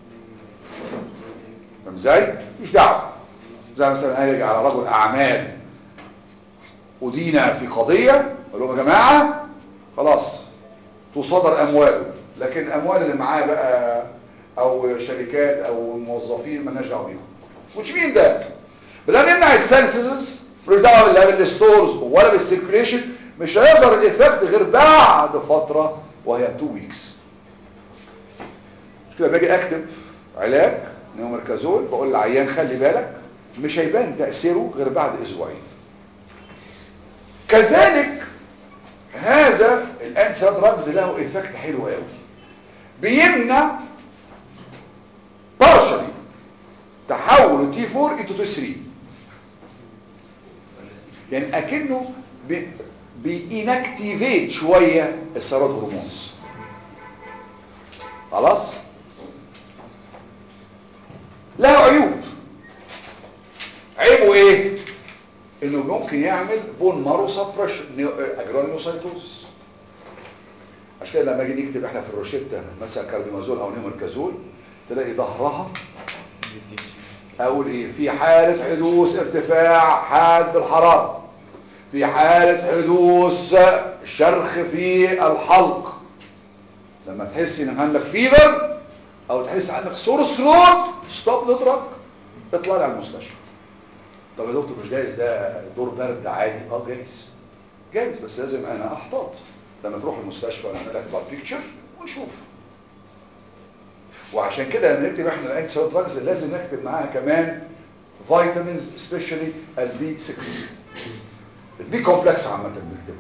فاهم ازاي مش دعوه زي مثلا هيجي على رجل اعمال ودينا في قضيه اقول لهم يا جماعه خلاص تصادر امواله لكن الاموال اللي معاه بقى او شركات او موظفين مالناش دعوه بيهم which mean that بلا نمنع السنسز مش دعوه لا بالستورز ولا بالسيركيليشن مش هيظهر الايفكت غير بعد فتره وهي 2 ويكس مش كده باجي اكتب علاج نيومركازول بقول للعيان خلي بالك مش هيبان تاثيره غير بعد اسبوعين كذلك هذا الانسا دراجز له ايفكت حلو قوي بيمنع بارشلي تحول تي 4 انتو تي 3 يعني اكنه بي بينكتيفيت شويه الثيرويد هرمونز خلاص له عيوب عيبه ايه انه ممكن يعمل بون مارو سبريشن اجرانيوسايتوزس عشان كده لما اجي نكتب احنا في الروشته مثلا كاربيمازول او نيمركازول تلاقي ظهرها اقول ايه في حاله حدوث ارتفاع حاد بالحراره في حاله حدوث شرخ في الحلق لما تحس ان عندك فيفر او تحس عندك سور ثروت ستوب نضرب اطلع لي على المستشفى طب يا دكتور مش جايز ده دور برد عادي اه جايز جايز بس لازم انا احتاط لما تروح المستشفى نعمل لك بلاد بيكتشر ونشوف وعشان كده لما نكتب احنا الانتي سيل دراجز لازم نكتب معاها كمان فيتامينز سبيشالي البي 6 البي كومبلكس عامه بنكتبه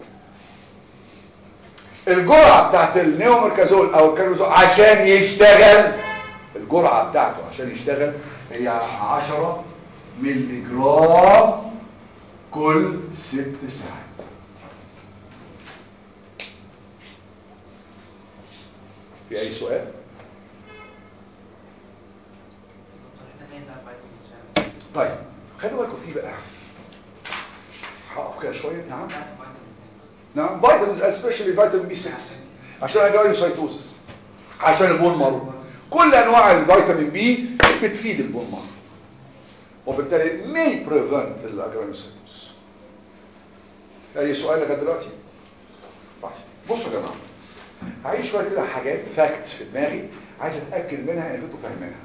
الجرعه بتاعت النيومركازول او الكاربيزول عشان يشتغل الجرعه بتاعته عشان يشتغل هي 10 ملي جرام كل ست ساعات في اي سؤال طيب خلوا بالكم في بقى هقف كده شويه نعم نعم فيتامينز اسبيشالي فيتامين بي 6 عشان اجرايوسايتوزس عشان البون مارو كل انواع الفيتامين بي بتفيد البون مارو وبالتالي may prevent الاجرايوسايتوز اي سؤال لغايه دلوقتي طيب بصوا يا جماعه هعيش شويه كده حاجات فاكتس في دماغي عايز اتاكد منها انكم انتوا فاهمينها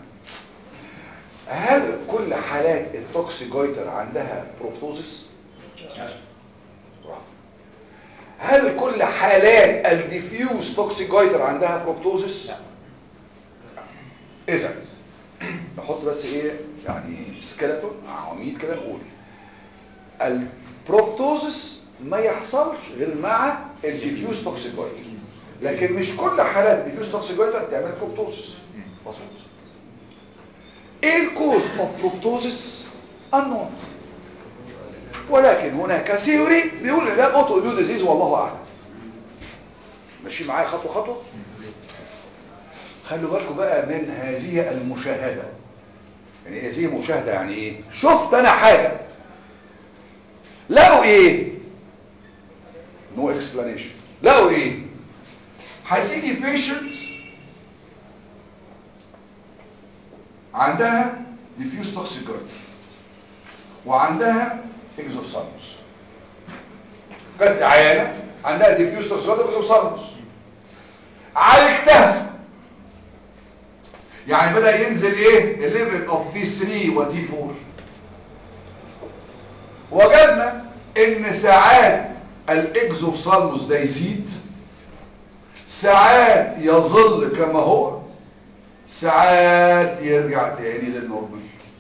هل كل حالات التوكسيجويتر عندها بروبتوزس برافو. هل كل حالات الديفيوز توكسيجويتر عندها بروبتوزس اذا نحط بس ايه يعني سكيلتون عواميد كده نقول البروبتوزس ما يحصلش غير مع الديفيوز توكسيجويتر لكن مش كل حالات الديفيوز توكسيجويتر تعمل بروبتوزس مظبوط ايه الكوز اوف بروبتوزس unknown ولكن هناك ثيوري بيقول ان ده اوتو اميون ديزيز والله اعلم ماشي معايا خطوه خطوه خلوا بالكم بقى من هذه المشاهده يعني هذه مشاهده يعني ايه شفت انا حاجه لقوا ايه نو اكسبلانيشن لقوا ايه هتيجي بيشنت عندها ديفيوز توكسيك وعندها اكزوفسالموس كانت عيانه عندها ديفيوز توكسيك واكزوفسالموس عالجتها يعني بدأ ينزل ايه الليفل اوف تي 3 وتي 4 وجدنا ان ساعات الاكزوفسالموس ده يزيد ساعات يظل كما هو ساعات يرجع تاني للنورمال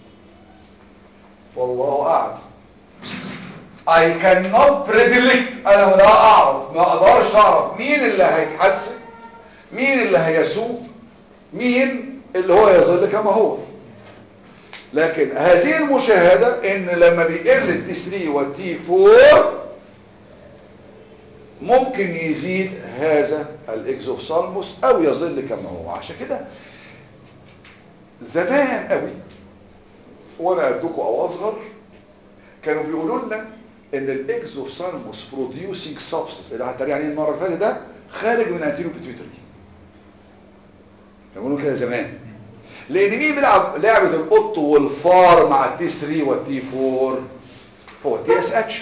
والله اعلم I cannot predict انا لا اعرف ما اقدرش اعرف مين اللي هيتحسن مين اللي هيسوق مين اللي هو يظل كما هو لكن هذه المشاهدة ان لما بيقل التي 3 والتي 4 ممكن يزيد هذا الاكزوفسالموس او يظل كما هو عشان كده زمان قوي وانا قدكم او اصغر كانوا بيقولوا لنا ان الاكزوفسالموس بروديوسينج سبستنس اللي هتريق عليه المره اللي فاتت ده خارج من انتيرو بيتويتري بيقولوا كده زمان لان مين بيلعب لعبه القط والفار مع التي 3 والتي 4 هو التي اس اتش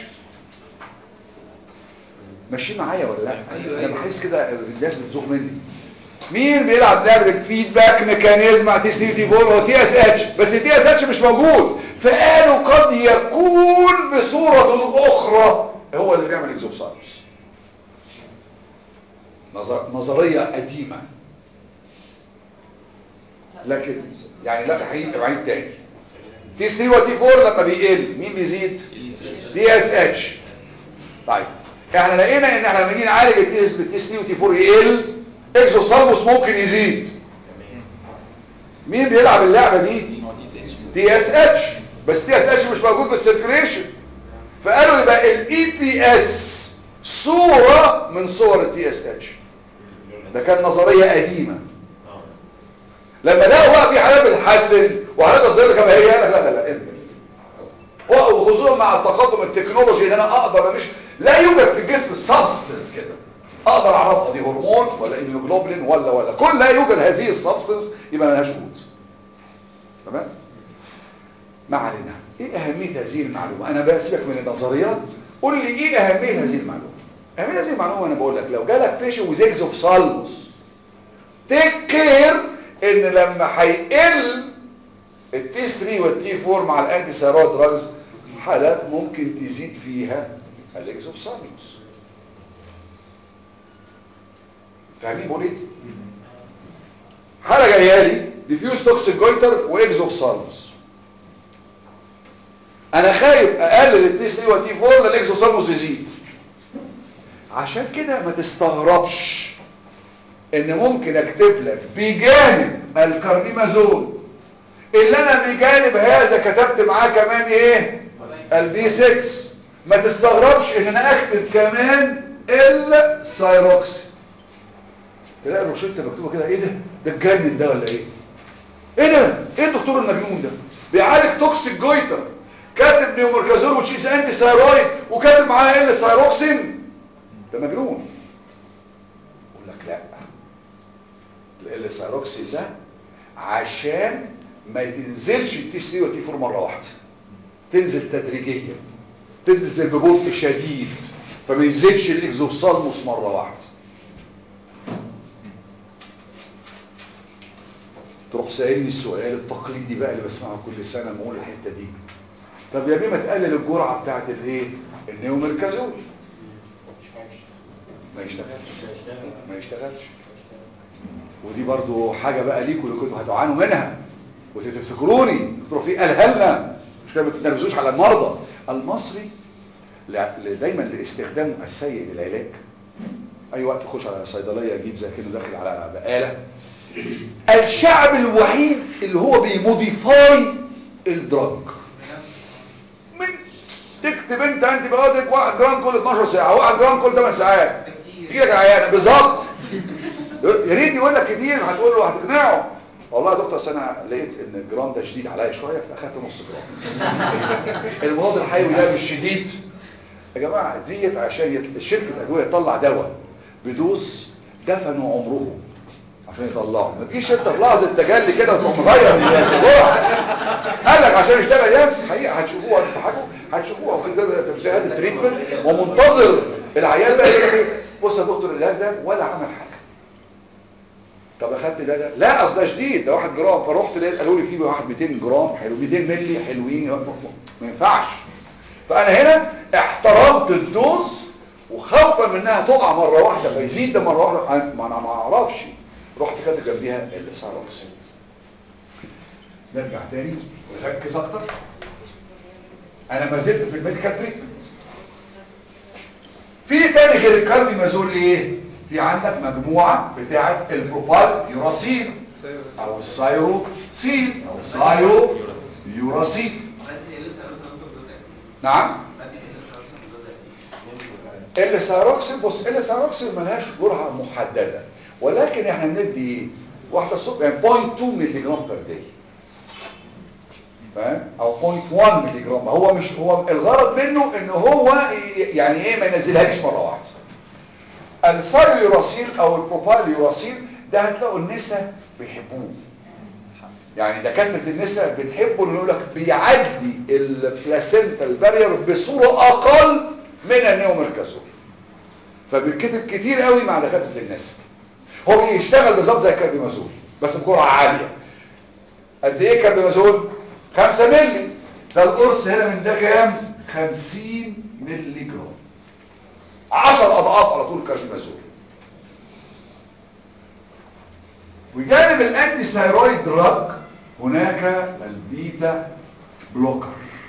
ماشيين معايا ولا لا أيوة، انا أيوة. بحس كده الناس بتزوغ مني مين بيلعب لعبه الفيدباك ميكانيزم مع تي 3 وتي 4 هو تي اس اتش بس التي اس اتش مش موجود فقالوا قد يكون بصوره اخرى هو اللي بيعمل اكزوبسايلس نظر نظريه قديمه لكن يعني لا حقيقي بعيد تاني تي 3 وتي 4 لما بيقل مين بيزيد دي اس اتش طيب احنا لقينا ان احنا لما نيجي نعالج التي اس بالتي 3 وتي 4 يقل اكزوسالموس ممكن يزيد مين بيلعب اللعبه دي تي اس اتش بس تي اس اتش مش موجود في السيركيليشن فقالوا يبقى الاي بي اس صوره من صور التي اس اتش ده كان نظريه قديمه لما لقوا بقى في حالات بتتحسن وحالات تصدر كما هي لا لا لا ارجع وخصوصا مع التقدم التكنولوجي ان انا اقدر مش لا يوجد في الجسم سبستنس كده اقدر اعرفها دي هرمون ولا immunoglobulin ولا ولا كل لا يوجد هذه السبستنس يبقى ملهاش وجود تمام ما علينا ايه اهميه هذه المعلومه انا بسيبك من النظريات قول لي ايه اهميه هذه المعلومه اهميه هذه المعلومه انا بقول لك لو جالك بيشن وزيجز اوف سالموس تيك كير ان لما هيقل التي 3 والتي 4 مع الانتي سيرويد دراجز حالات ممكن تزيد فيها الاكزوبسالموس فاهمين بقول ايه حاله جايه لي ديفيوز توكسيك جويتر واكزوبسالموس انا خايف اقلل التي 3 والتي 4 للاكزوبسالموس يزيد عشان كده ما تستغربش ان ممكن اكتب لك بجانب الكاربيمازول اللي انا بجانب هذا كتبت معاه كمان ايه البي 6 ما تستغربش ان انا اكتب كمان السايروكسي تلاقي الروشته مكتوبه كده ايه ده ده اتجنن ده ولا ايه ايه ده ايه الدكتور المجنون ده بيعالج توكسيك جويتر كاتب نيومركازول وتشيز انتي سايرويد وكاتب معاه ايه السايروكسين ده مجنون اقول لك لا السايروكسين ده عشان ما تنزلش التي 3 والتي 4 مره واحده تنزل تدريجيا تنزل ببطء شديد فما يزيدش الاكزوسالموس مره واحده تروح سائلني السؤال التقليدي بقى اللي بسمعه كل سنه لما اقول الحته دي طب يا بيه ما تقلل الجرعه بتاعت الايه النيوميركازول ما يشتغلش ما يشتغلش ودي برضو حاجة بقى ليكوا اللي كنتوا هتعانوا منها وتفتكروني دكتور في قالها لنا مش كده ما تتنرفزوش على المرضى المصري ل- دايما لاستخدامه السيء للعلاج اي وقت يخش على صيدليه يجيب زي كانه داخل على بقاله الشعب الوحيد اللي هو بيموديفاي الدراج من تكتب انت انت بيوتك 1 جرام كل 12 ساعه 1 جرام كل 8 ساعات يجي لك العيانه بالظبط يا ريت يقول لك كتير هتقول له هتقنعه والله يا دكتور أصل انا لقيت ان الجرام ده شديد عليا شويه فاخدت نص جرام المضاد الحيوي ده مش شديد يا جماعه ديت عشان يت... شركه ادويه تطلع دواء بدوز دفنوا عمرهم عشان يطلعوا ما تجيش انت في لحظه تجلي كده وتروح مغير الجرعه قال لك عشان يشتغل يس حقيقه هتشوفوها هتضحكوا هتشوفوها وفي تمثيلات التريتمنت ومنتظر العيال ده يقول لك إيه؟ بص يا دكتور العلاج ده ولا عمل حاجه طب اخدت ده ده لا اصل ده شديد ده 1 جرام فرحت لقيت قالوا لي فيه واحد 200 جرام حلو 200 مللي حلوين ما ينفعش فانا هنا احترمت الدوز وخوفا من انها تقع مره واحده فيزيد ده مره واحده ما انا ما اعرفش رحت كاتب جنبيها الساروكسين نرجع تاني ونركز اكتر انا ما زلت في الميديكال تريتمنت في تاني غير الكارديمازول ايه في عندك مجموعه بتاعه البروبال يوراسين او السايروسين او سايو يوراسين نعم السايروكسين بص السايروكسين ملهاش جرعه محدده ولكن احنا بندي ايه واحده الصبح يعني 0.2 مللي جرام بير داي فاهم او 0.1 مللي جرام هو مش هو الغرض منه ان هو ي- يعني ايه ما ينزلهاش مره واحده السايوراسين او البروبايل يوراسين ده هتلاقوا النساء بيحبوه يعني دكاتره النساء بتحبه انه يقول لك بيعدي البلاسينتا بارير بصوره اقل من النيوميركازول فبيتكتب كتير قوي مع دكاتره النساء هو بيشتغل بالظبط زي الكاربيمازول بس بجرعه عاليه قد ايه كاربيمازول 5 مللي ده القرص هنا من ده كام 50 مللي جرام 10 اضعاف على طول الكاربيمازول وجانب الانتي ثايرويد دراج هناك البيتا بلوكر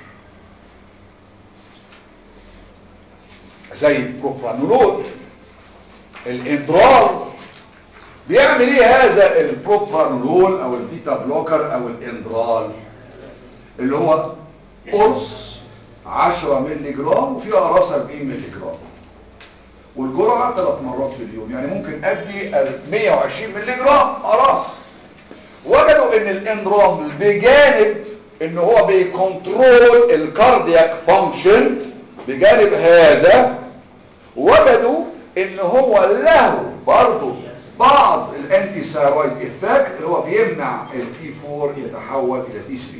زي البروبرانولول الاندرال بيعمل ايه هذا البروبرانولول او البيتا بلوكر او الاندرال اللي هو قرص 10 مللي جرام وفيها اقراص 40 مللي جرام والجرعه ثلاث مرات في اليوم يعني ممكن ادي 120 مللي جرام اقراص وجدوا ان الاندرال بجانب ان هو بيكنترول الكاردياك فانكشن بجانب هذا وجدوا ان هو له برضه بعض الانتي ثايرويد افكت اللي هو بيمنع التي 4 يتحول الى تي 3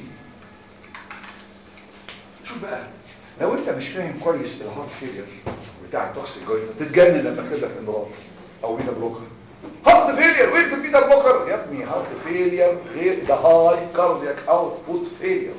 شوف بقى لو انت مش فاهم كويس الهارت فيلير بتاع التوكسيك جوينت تتجنن لما اكتب لك اندرار او بيتا بلوكر هارت فيلير ويكتب بيتا بلوكر يا ابني هارت فيلير غير ده هاي كاردياك اوتبوت فيلير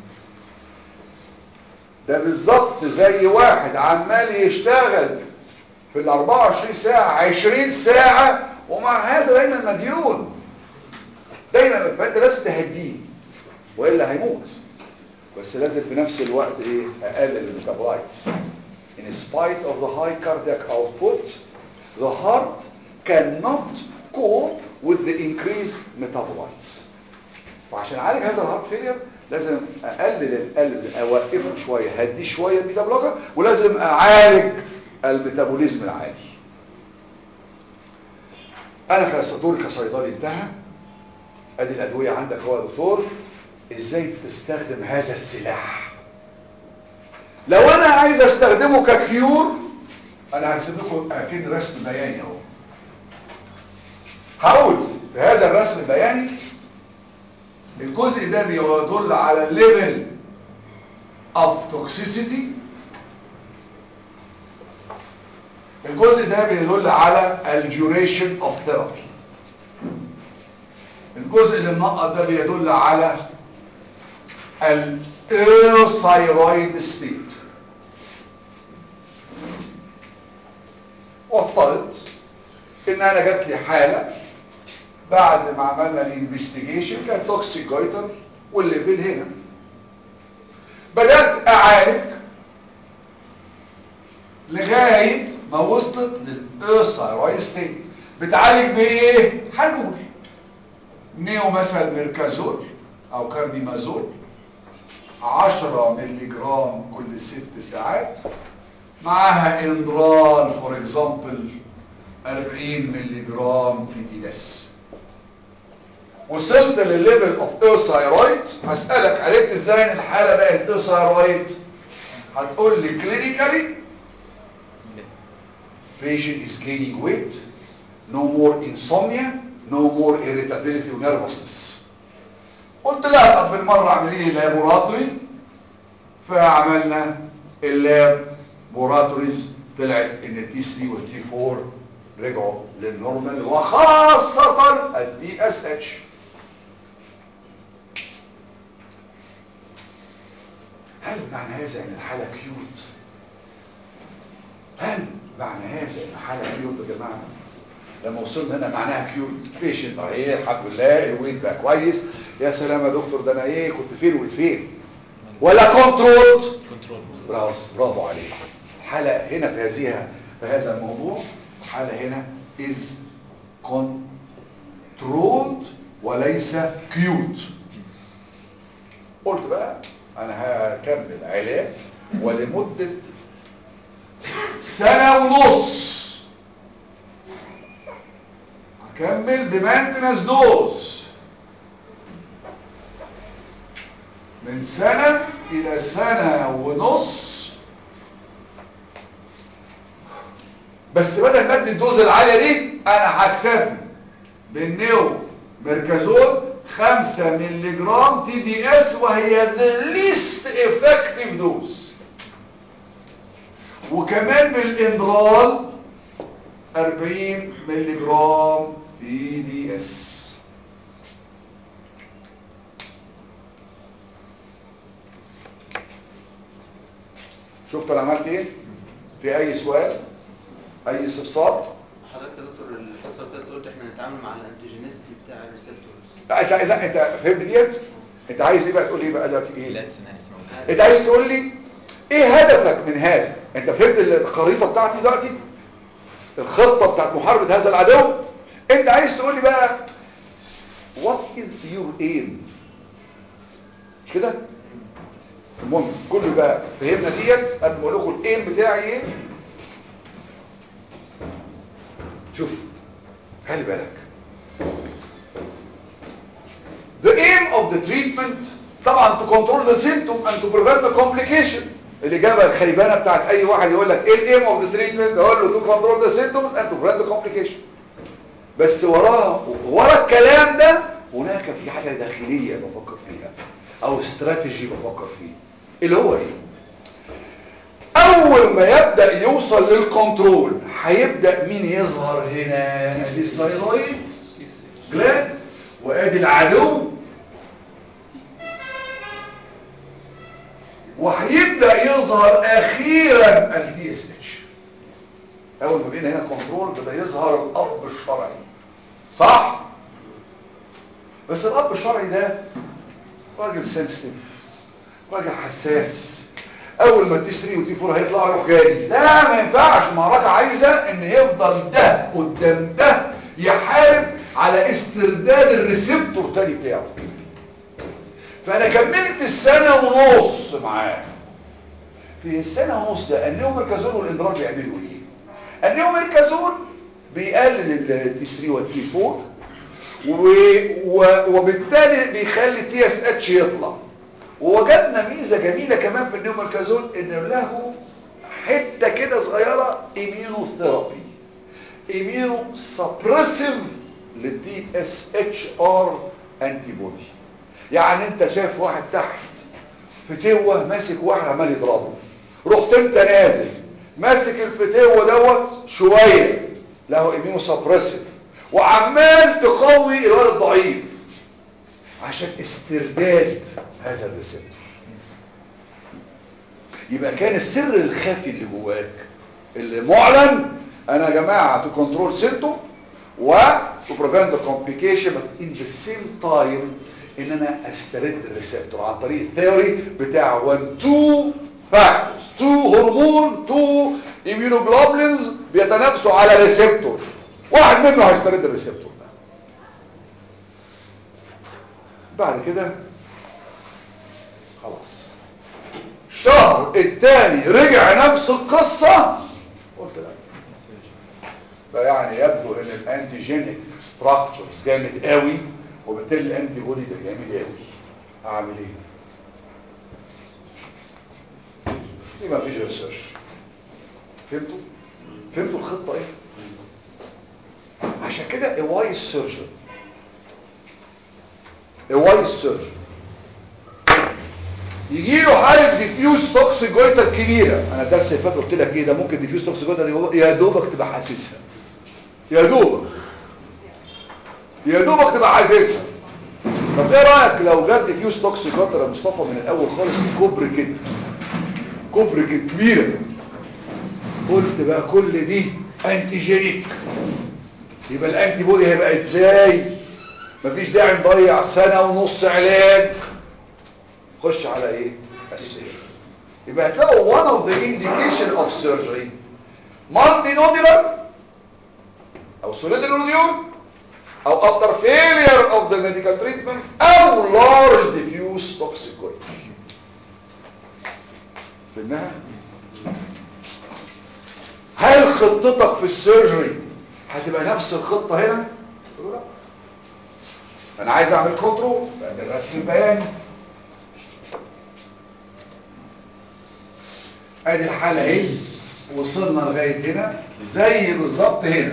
ده بالظبط زي واحد عمال يشتغل في ال 24 ساعة 20 ساعة ومع هذا دايما مديون دايما فانت لازم تهديه والا هيموت بس لازم في نفس الوقت ايه اقلل الميتابولايتس in spite of the high cardiac output the heart cannot cope with the increased metabolites وعشان اعالج هذا الهارت فيلير لازم اقلل القلب اوقفه شويه هديه شويه بيتا بلوكر ولازم اعالج الميتابوليزم العالي انا كدوري كصيدلي انتهى ادي الادويه عندك هو يا دكتور ازاي تستخدم هذا السلاح لو انا عايز استخدمه ككيور انا هرسم لكم فين رسم بياني اهو هقول في هذا الرسم البياني الجزء ده بيدل على الليفل اوف توكسيسيتي الجزء ده بيدل على الديوريشن اوف ثيرابي الجزء اللي منقط ده بيدل على الايوثايرويد ستيت وافترض ان انا جات لي حاله بعد ما عملنا الانفستيجيشن كان توكسيك جويتر والليفل هنا بدات اعالج لغايه ما وصلت للايوثايرويد ستيت بتعالج بايه هنقول نيو مثلا ميركازول او كاربيمازول 10 مللي جرام كل ست ساعات معاها اندرال فور اكزامبل 40 مللي جرام في دي اس وصلت للليفل اوف ايوثايرويد هسالك عرفت ازاي ان الحاله بقت ايوثايرويد هتقول لي كلينيكالي patient is gaining weight no more insomnia no more irritability ونيرفسنس قلت لا طب بالمره اعمل لي لابوراتوري فعملنا اللابوراتوريز طلعت ان التي 3 والتي 4 رجعوا للنورمال وخاصه التي اس اتش هل معنى هذا ان الحاله كيوت هل معنى هذا ان الحاله كيوت يا جماعه لما وصلنا هنا معناها كيوت بيشنت اهي الحمد لله الويت بقى كويس يا سلام يا دكتور ده انا ايه كنت فين وفين فين ولا كنترول كنترول برافو برافو عليك حالة هنا في هذه في هذا الموضوع حالة هنا is controlled وليس كيوت قلت بقى انا هكمل علاج ولمدة سنة ونص هكمل بمانتنس دوز من سنة الى سنة ونص بس بدل ما ادي الدوز العالية دي انا هكتفي بالنيو ميركازول 5 مللي جرام تي دي اس وهي the least effective dose وكمان بالاندرال 40 مللي جرام تي دي اس شفت انا عملت ايه في اي سؤال اي استفسار حضرتك يا دكتور الحصه اللي فاتت قلت احنا نتعامل مع الانتيجينيستي بتاع الريسبتورز لا انت لا انت فهمت ديت انت عايز ايه بقى تقول ايه بقى دلوقتي ايه لاتس ناس انت عايز تقول لي ايه هدفك من هذا انت فهمت الخريطه بتاعتي دلوقتي الخطه بتاعت محاربه هذا العدو انت عايز تقول لي بقى what is your aim مش كده المهم كله بقى فهمنا ديت قبل ما اقول لكم الايم بتاعي ايه شوف خلي بالك The aim of the treatment طبعا to control the symptom and to prevent the complication الإجابة الخيبانة بتاعت أي واحد يقول لك إيه ال aim of the treatment أقول له to control the symptoms and to prevent the complication بس وراه ورا الكلام ده هناك في حاجة داخلية بفكر فيها أو استراتيجي بفكر فيه اللي هو إيه أول ما يبدأ يوصل للكنترول هيبدأ مين يظهر هنا ادي الثايرويد جلاند وادي العدو وهيبدا يظهر اخيرا الدي اس اتش اول ما بقينا هنا كنترول بدا يظهر الاب الشرعي صح بس الاب الشرعي ده راجل سنسيتيف راجل حساس اول ما تي 3 وتي 4 هيطلعوا يروح جاري لا ما ينفعش المعركه عايزه ان يفضل ده قدام ده يحارب على استرداد الريسبتور تاني بتاعه فانا كملت السنه ونص معاه في السنه ونص ده النيوميركازول والاندرار بيعملوا ايه النيوميركازول بيقلل التي 3 والتي 4 و... و... وبالتالي بيخلي التي اس اتش يطلع ووجدنا ميزه جميله كمان في النيوميركازول ان له حته كده صغيره ايميونوثيرابي ايميونو سبريسيف للدي اس اتش ار انتي بودي يعني انت شايف واحد تحت فتوه ماسك واحد عمال يضربه رحت انت نازل ماسك الفتوه دوت شويه له ايميونو سبريسيف وعمال تقوي الولد الضعيف عشان استرداد هذا الريسبتور يبقى كان السر الخفي اللي جواك اللي معلن انا يا جماعه تو كنترول سيمتوم و to prevent the complication but in the same time ان انا استرد الريسبتور عن طريق الثيوري بتاع 1 2 فاكتورز 2 هرمون 2 immunoglobulins بيتنافسوا على ريسبتور واحد منه هيسترد الريسبتور ده بعد كده خلاص الشهر الثاني رجع نفس القصة قلت لا فيعني يبدو ان الانتيجينيك ستراكشرز جامد قوي وبالتالي الانتي بودي ده جامد قوي اعمل ايه دي ما فيش ريسيرش فهمتوا فهمتوا الخطه ايه عشان كده اواي السيرجن اواي السيرجن يجي له حاله ديفيوز توكسيك جويتر كبيره انا الدرس اللي فات قلت لك ايه ده ممكن ديفيوز توكسيك جويتر يا دوبك تبقى حاسسها يا دوبك يا دوبك تبقى حاسسها طب ايه رايك لو جت ديفيوز توكسيك جويتر يا مصطفى من الاول خالص كوبري كده كوبري كده كبيره قلت بقى كل دي انتيجينيك يبقى الانتي بودي هيبقى ازاي مفيش داعي نضيع سنه ونص علاج خش على ايه السيرجري يبقى هتلاقوا one of the indication of surgery multinodular او solid nodule او after failure of the medical treatment او large diffuse toxic goiter فهمناها هل خطتك في السيرجري هتبقى نفس الخطة هنا قلت له لا انا عايز اعمل كنترول بعد الرسم البياني ادي الحالة اهي وصلنا لغاية هنا زي بالظبط هنا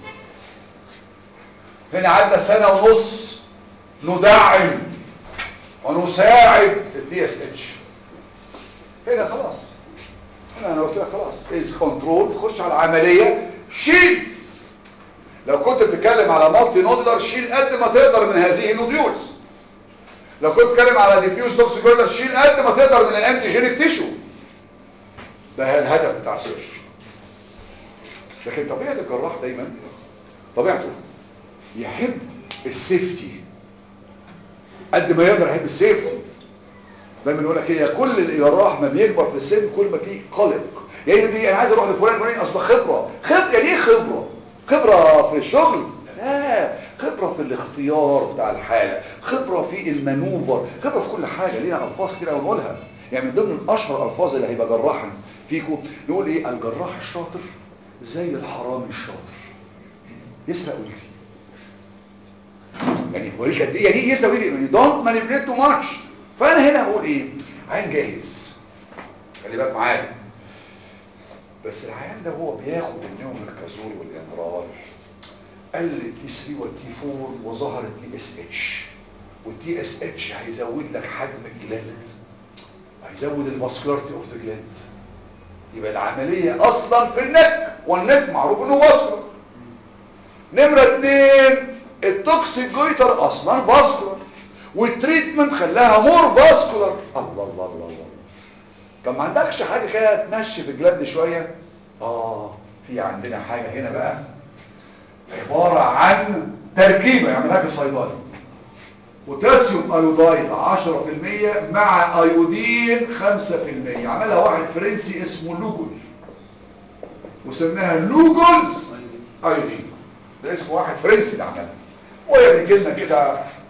هنا عدى سنة ونص ندعم ونساعد التي اس اتش هنا خلاص هنا انا قلت لك خلاص از كنترول تخش على العملية شيل لو كنت بتتكلم على مالتي نودلر شيل قد ما تقدر من هذه النوديولز لو كنت بتتكلم على ديفيوز توكسيكولر شيل قد ما تقدر من الانتيجينيك تيشو ده الهدف بتاع السيرش لكن طبيعة الجراح دايما طبيعته يحب السيفتي قد ما يقدر يحب السيفتي دايما يقول لك ايه كل الجراح ما بيكبر في السن كل ما فيه قلق يعني دي انا عايز اروح لفلان فلان اصل خبره خبره يعني ايه خبره خبره في الشغل لا خبره في الاختيار بتاع الحاله خبره في المانوفر خبره في كل حاجه لينا الفاظ كتير قوي نقولها يعني من ضمن اشهر الالفاظ اللي هيبقى جراحا فيكم نقول ايه الجراح الشاطر زي الحرامي الشاطر يسرق ويجري يعني وريك قد ايه يعني ايه يسرق ويجري يعني دونت مانيبيوليت تو ماتش فانا هنا اقول ايه عين جاهز خلي بالك معايا بس العيان ده هو بياخد النيوميركازول والاندرال قل تي 3 والتي 4 وظهر التي اس اتش والتي اس اتش هيزود لك حجم الجلاند هيزود الفاسكولاريتي اوف ذا جلاند يبقى العملية اصلا في النك والنك معروف انه فاسكولار نمرة اتنين التوكسيك جويتر اصلا فاسكولار والتريتمنت خلاها مور فاسكولار الله الله الله الله طب ما عندكش حاجة كده تمشي في الجلاند شوية اه في عندنا حاجة هنا بقى عبارة عن تركيبة يعملها الصيدلي بوتاسيوم ايودايد 10% مع ايودين 5% عملها واحد فرنسي اسمه لوجول وسماها لوجولز ايودين ده اسم واحد فرنسي اللي عملها وهي بيجي لنا كده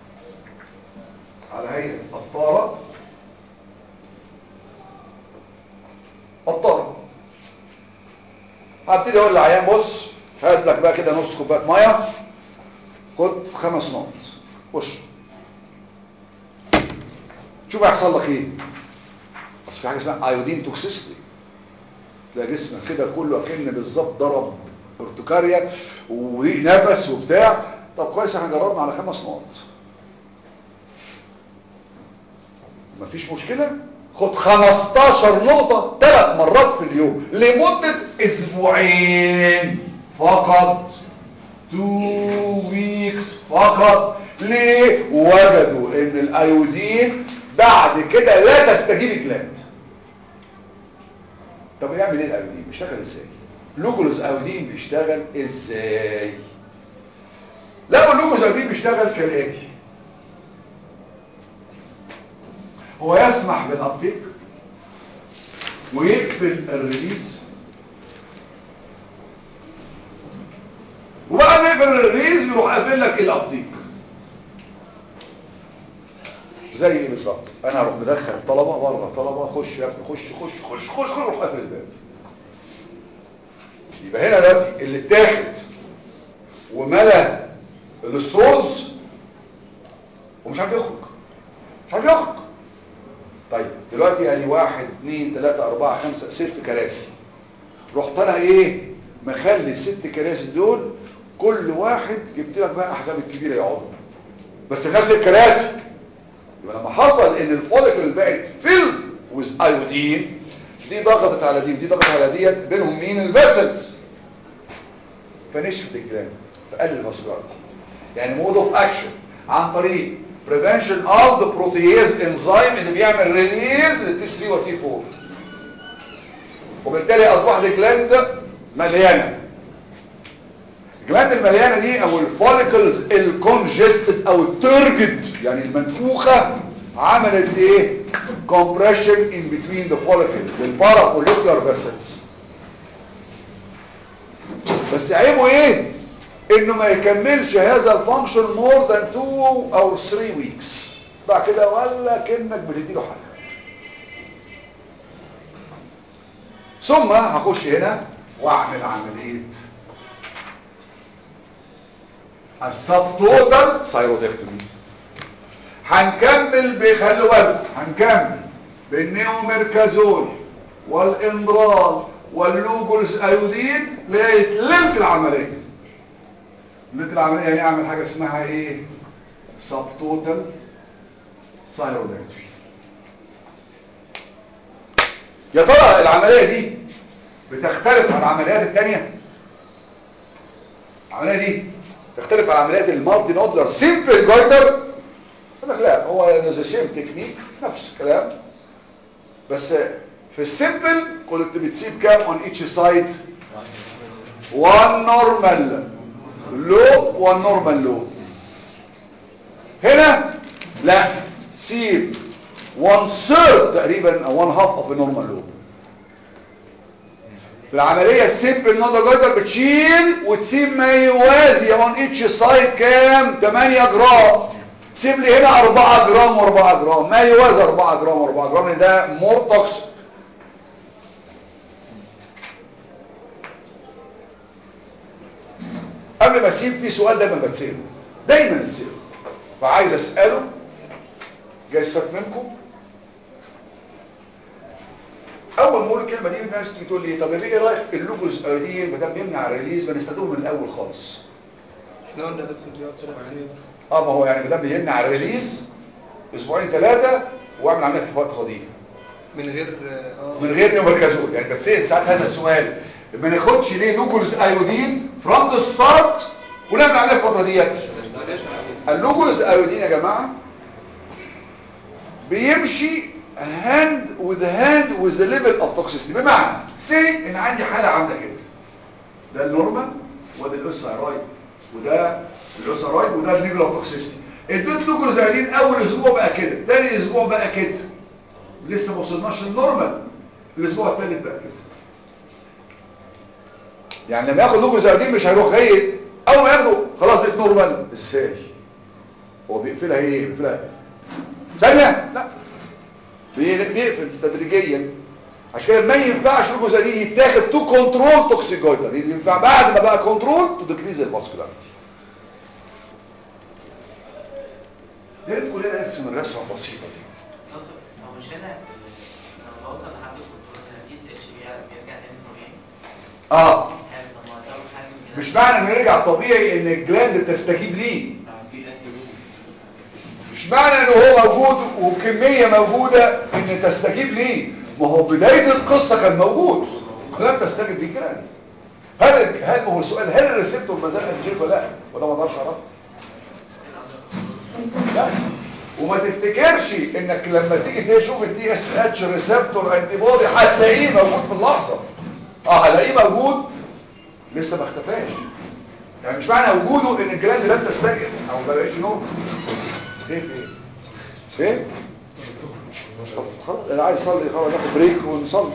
على هيئه قطاره قطاره هبتدي اقول للعيان بص هات لك بقى كده نص كوبايه ميه خد خمس نقط واشرب شوف هيحصل لك ايه اصل في حاجه اسمها ايودين توكسيستي تلاقي جسمك كده كله اكن بالظبط ضرب ارتكاريا وريق نفس وبتاع طب كويس احنا جربنا على خمس نقط مفيش مشكله خد 15 نقطه ثلاث مرات في اليوم لمده اسبوعين فقط 2 ويكس فقط ليه وجدوا ان الايودين بعد كده لا تستجيب الجلاند طب يعمل ايه الايودين بيشتغل ازاي لوجولوس ايودين بيشتغل ازاي لقوا اللوجولوس ايودين بيشتغل كالاتي هو يسمح بالابتيك ويقفل الريليز وبعد ما يقفل الريليز يروح قافل لك الابتيك زي ايه بالظبط انا اروح مدخل طلبه بره طلبه خش يا ابني خش خش خش خش خش روح قافل الباب يبقى هنا دلوقتي اللي اتاخد وملا الستورز ومش عارف يخرج مش عارف يخرج طيب دلوقتي يعني واحد اثنين ثلاثة أربعة خمسة ست كراسي رحت انا ايه مخلي الست كراسي دول كل واحد جبت لك بقى احجام الكبيرة يقعدوا بس نفس الكراسي يبقى لما حصل ان الفوليكل اللي بقت فيل ويز ايودين دي ضغطت على دي ودي ضغطت على ديت بينهم مين الفيسلز فنشفت الجلاند فقلل الفاسكولاريتي يعني مود اوف اكشن عن طريق prevention of the protease enzyme اللي بيعمل ريليز للتي 3 والتي 4 وبالتالي اصبحت الجلاند مليانه الجلاند المليانه دي او الفوليكلز الكونجستد او الترجد يعني المنفوخه عملت ايه compression in between the follicle والبارافوليكولار vessels بس عيبه ايه انه ما يكملش هذا الفانكشن مور ذان 2 او 3 ويكس بعد كده ولا كانك بتديله حاجه ثم هخش هنا واعمل عمليه السبتوتال ثايرودكتومي هنكمل بخلوا بالكم هنكمل بالنيوميركازول والامبرال واللوبولس ايودين لغايه ليله العمليه ليله العمليه يعني اعمل حاجه اسمها ايه سبتوتال ثايرودكتومي يا ترى العمليه دي بتختلف عن العمليات الثانيه العمليه دي تختلف عن عمليات المالتي نودلر سيمبل جويتر يقول لك لا هو ذا سيم تكنيك نفس الكلام بس في السيمبل كنت بتسيب كام اون ايتش سايد 1 نورمال لوب 1 نورمال لوب هنا لا سيب 1 ثيرد تقريبا او 1 هاف اوف نورمال لوب في العمليه السيمبل نودر جويتر بتشيل وتسيب ما يوازي اون ايتش سايد كام 8 جرام سيب لي هنا 4 جرام و4 جرام ما يوازي 4 جرام و4 جرام لأن ده مور توكسيك قبل ما اسيب في سؤال دايما بتساله دايما بتساله فعايز اساله جايز فات منكم اول ما اقول الكلمه دي الناس تيجي تقول لي طب ايه رايك اللوجوز ايودين ما دام بيمنع الريليز بنستخدمه من الاول خالص احنا قلنا يا دكتور بيقعد ثلاث سنين بس اه ما هو يعني ما دام بيمنع الريليز اسبوعين ثلاثه واعمل عمليه في الفتره دي من غير اه من غير نيومركازول يعني بتسال ساعات هذا السؤال ما ناخدش ليه لوجوز ايودين فروم ذا ستارت ونعمل عمليه في الفتره ديت بلاش عليه. اللوجوز ايودين يا جماعه بيمشي هاند وذ هاند وذ ليفل اوف توكسيستي بمعنى سي ان عندي حاله عامله كده ده النورمال وده الاوسايرويد وده الاوسايرويد وده الليفل اوف توكسيستي اديت لوجوز ايودين اول اسبوع بقى كده تاني اسبوع بقى كده لسه ما وصلناش للنورمال الاسبوع الثالث بقى كده يعني لما ياخد لوجوز ايودين مش هيروح جاي اول ما ياخده خلاص بقت نورمال ازاي هو بيقفلها ايه بيقفلها ثانيه لا بي- بيقفل تدريجيا عشان كده ما ينفعش الجزء يتاخد تو كنترول توكسيك جويتر اللي ينفع بعد ما بقى كنترول تو ديكريز الفاسكولاريتي يا ريت كلنا نرسم الرسمه البسيطه دي دكتور هو مش هنا لو وصل لحد الكنترول هتقيس اتش بي بيرجع تاني طبيعي؟ اه حلو طب ما هو حاجه كده مش معنى انه يرجع طبيعي ان الجلاند بتستجيب ليه مش معنى انه هو موجود وكمية موجودة ان تستجيب ليه ما هو بداية القصة كان موجود لم تستجيب ليه الجلاند هل هل هو السؤال هل الريسبتور ما زال انجيل ولا لا وده ما اقدرش اعرفه بس وما تفتكرش انك لما تيجي تشوف الدي اس اتش ريسبتور انتي بودي هتلاقيه موجود في اللحظه اه هلاقيه موجود لسه ما اختفاش يعني مش معنى وجوده ان الجلاند لم تستجب او ما بقتش نور ايه ايه ايه طب خلاص انا عايز اصلي خلاص ناخد بريك ونصلي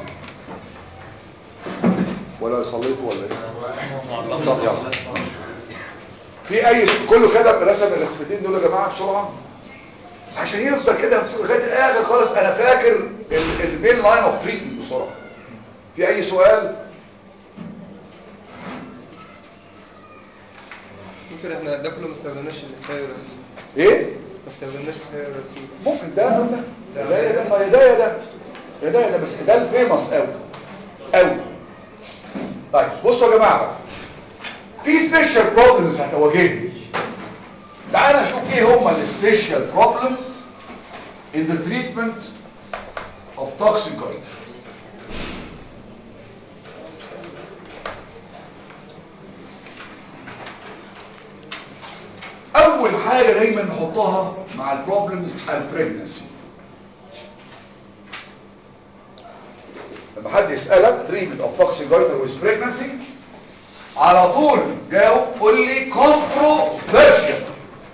ولا صليتوا ولا ايه طب يلا في اي كله كده رسم الرسمتين دول يا جماعه بسرعه عشان يفضل كده لغايه الاخر خالص انا فاكر المين لاين اوف تريتمنت بسرعه في اي سؤال ممكن احنا ده كله ما استخدمناش الثايروسين ايه ما استخدمناش الثايروسين ممكن ده او ده ده يا ده ما يا ده يا ده يا ده يا ده بس ده الفيمس قوي قوي طيب بصوا يا جماعه بقى في سبيشال بروبلمز هتواجهني تعال نشوف ايه هم السبيشال بروبلمز in the treatment of toxic goiter اول حاجه دايما نحطها مع البروبلمز البريجنسي لما حد يسالك treatment of toxic goiter with pregnancy على طول جاوب قول لي controversial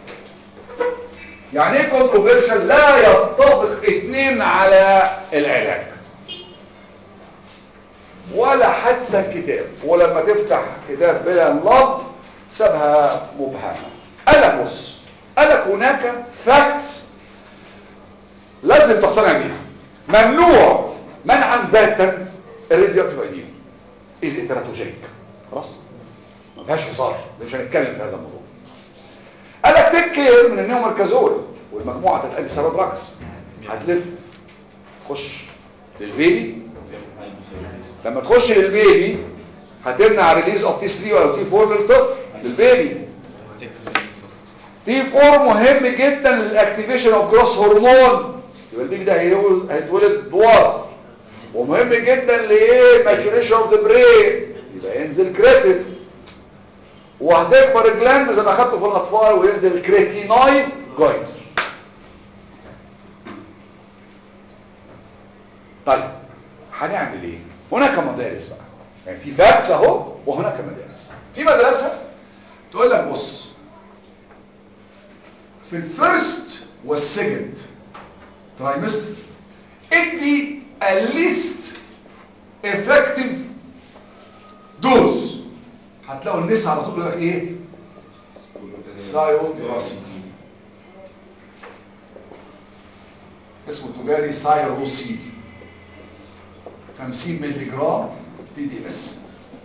يعني ايه controversial لا يتفق اتنين على العلاج ولا حتى الكتاب ولما تفتح كتاب بلا لفظ سابها مبهمه قال لك بص قال لك هناك فاكتس لازم تقتنع بيها ممنوع منعا باتا الراديو اكتيف ايديوم از انتراتوجينيك خلاص ما فيهاش هزار مش هنتكلم في هذا الموضوع قال لك تيك كير من النيومركازول والمجموعه بتاعت الانتي سيرودراكس هتلف خش للبيبي لما تخش للبيبي هتمنع ريليز اوف تي 3 او تي 4 للطفل للبيبي تي 4 مهم جدا للاكتيفيشن اوف جروس هرمون يبقى البيبي ده هيو- هيتولد دوارف ومهم جدا لايه ماتوريشن اوف ذا برين يبقى ينزل كريتين وهتكبر الجلاند زي ما اخدته في الاطفال وينزل كريتينويد جوينت طيب هنعمل ايه هناك مدارس بقى يعني في فاكتس اهو وهناك مدارس في مدرسه تقول لك بص في الفيرست والسكند ترايمستر ادي الليست افكتيف دوز هتلاقوا النساء على طول يقول لك ايه سايروسين اسمه تجاري سايروسين 50 مللي جرام تي دي اس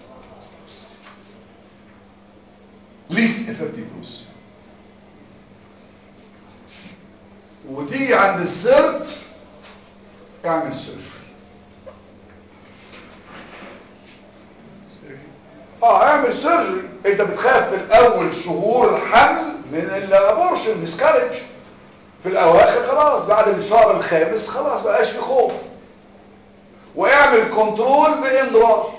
ليست افكتيف دوز وتيجي عند السرد اعمل سيرجري اه اعمل سيرجري انت بتخاف في الاول شهور الحمل من الابورشن مسكارج في الاواخر خلاص بعد الشهر الخامس خلاص بقاش في خوف واعمل كنترول بانضرار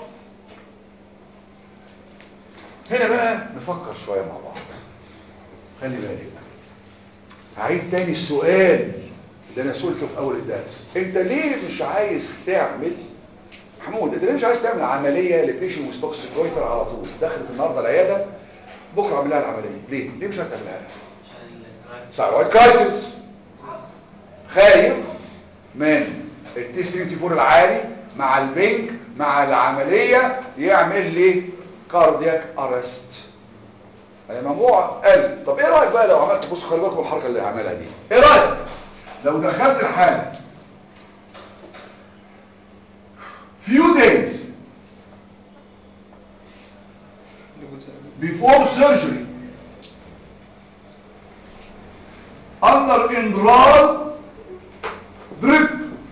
هنا بقى نفكر شوية مع بعض خلي بالك هعيد تاني السؤال اللي انا سئلته في اول الدرس انت ليه مش عايز تعمل محمود انت ليه مش عايز تعمل عملية لبيشن وستوكس جويتر على طول داخل في النهارده العيادة بكره اعمل لها العملية ليه ليه مش عايز تعملها لها عشان الكرايسيس ثايرويد كرايسيس خايف من التي 34 العالي مع البنك مع العملية يعمل لي كاردياك ارست الموضوع قال طب ايه رايك بقى لو عملت بص خلي بالكم الحركه اللي هعملها دي ايه رايك لو دخلت الحاله few days before surgery under enroll drip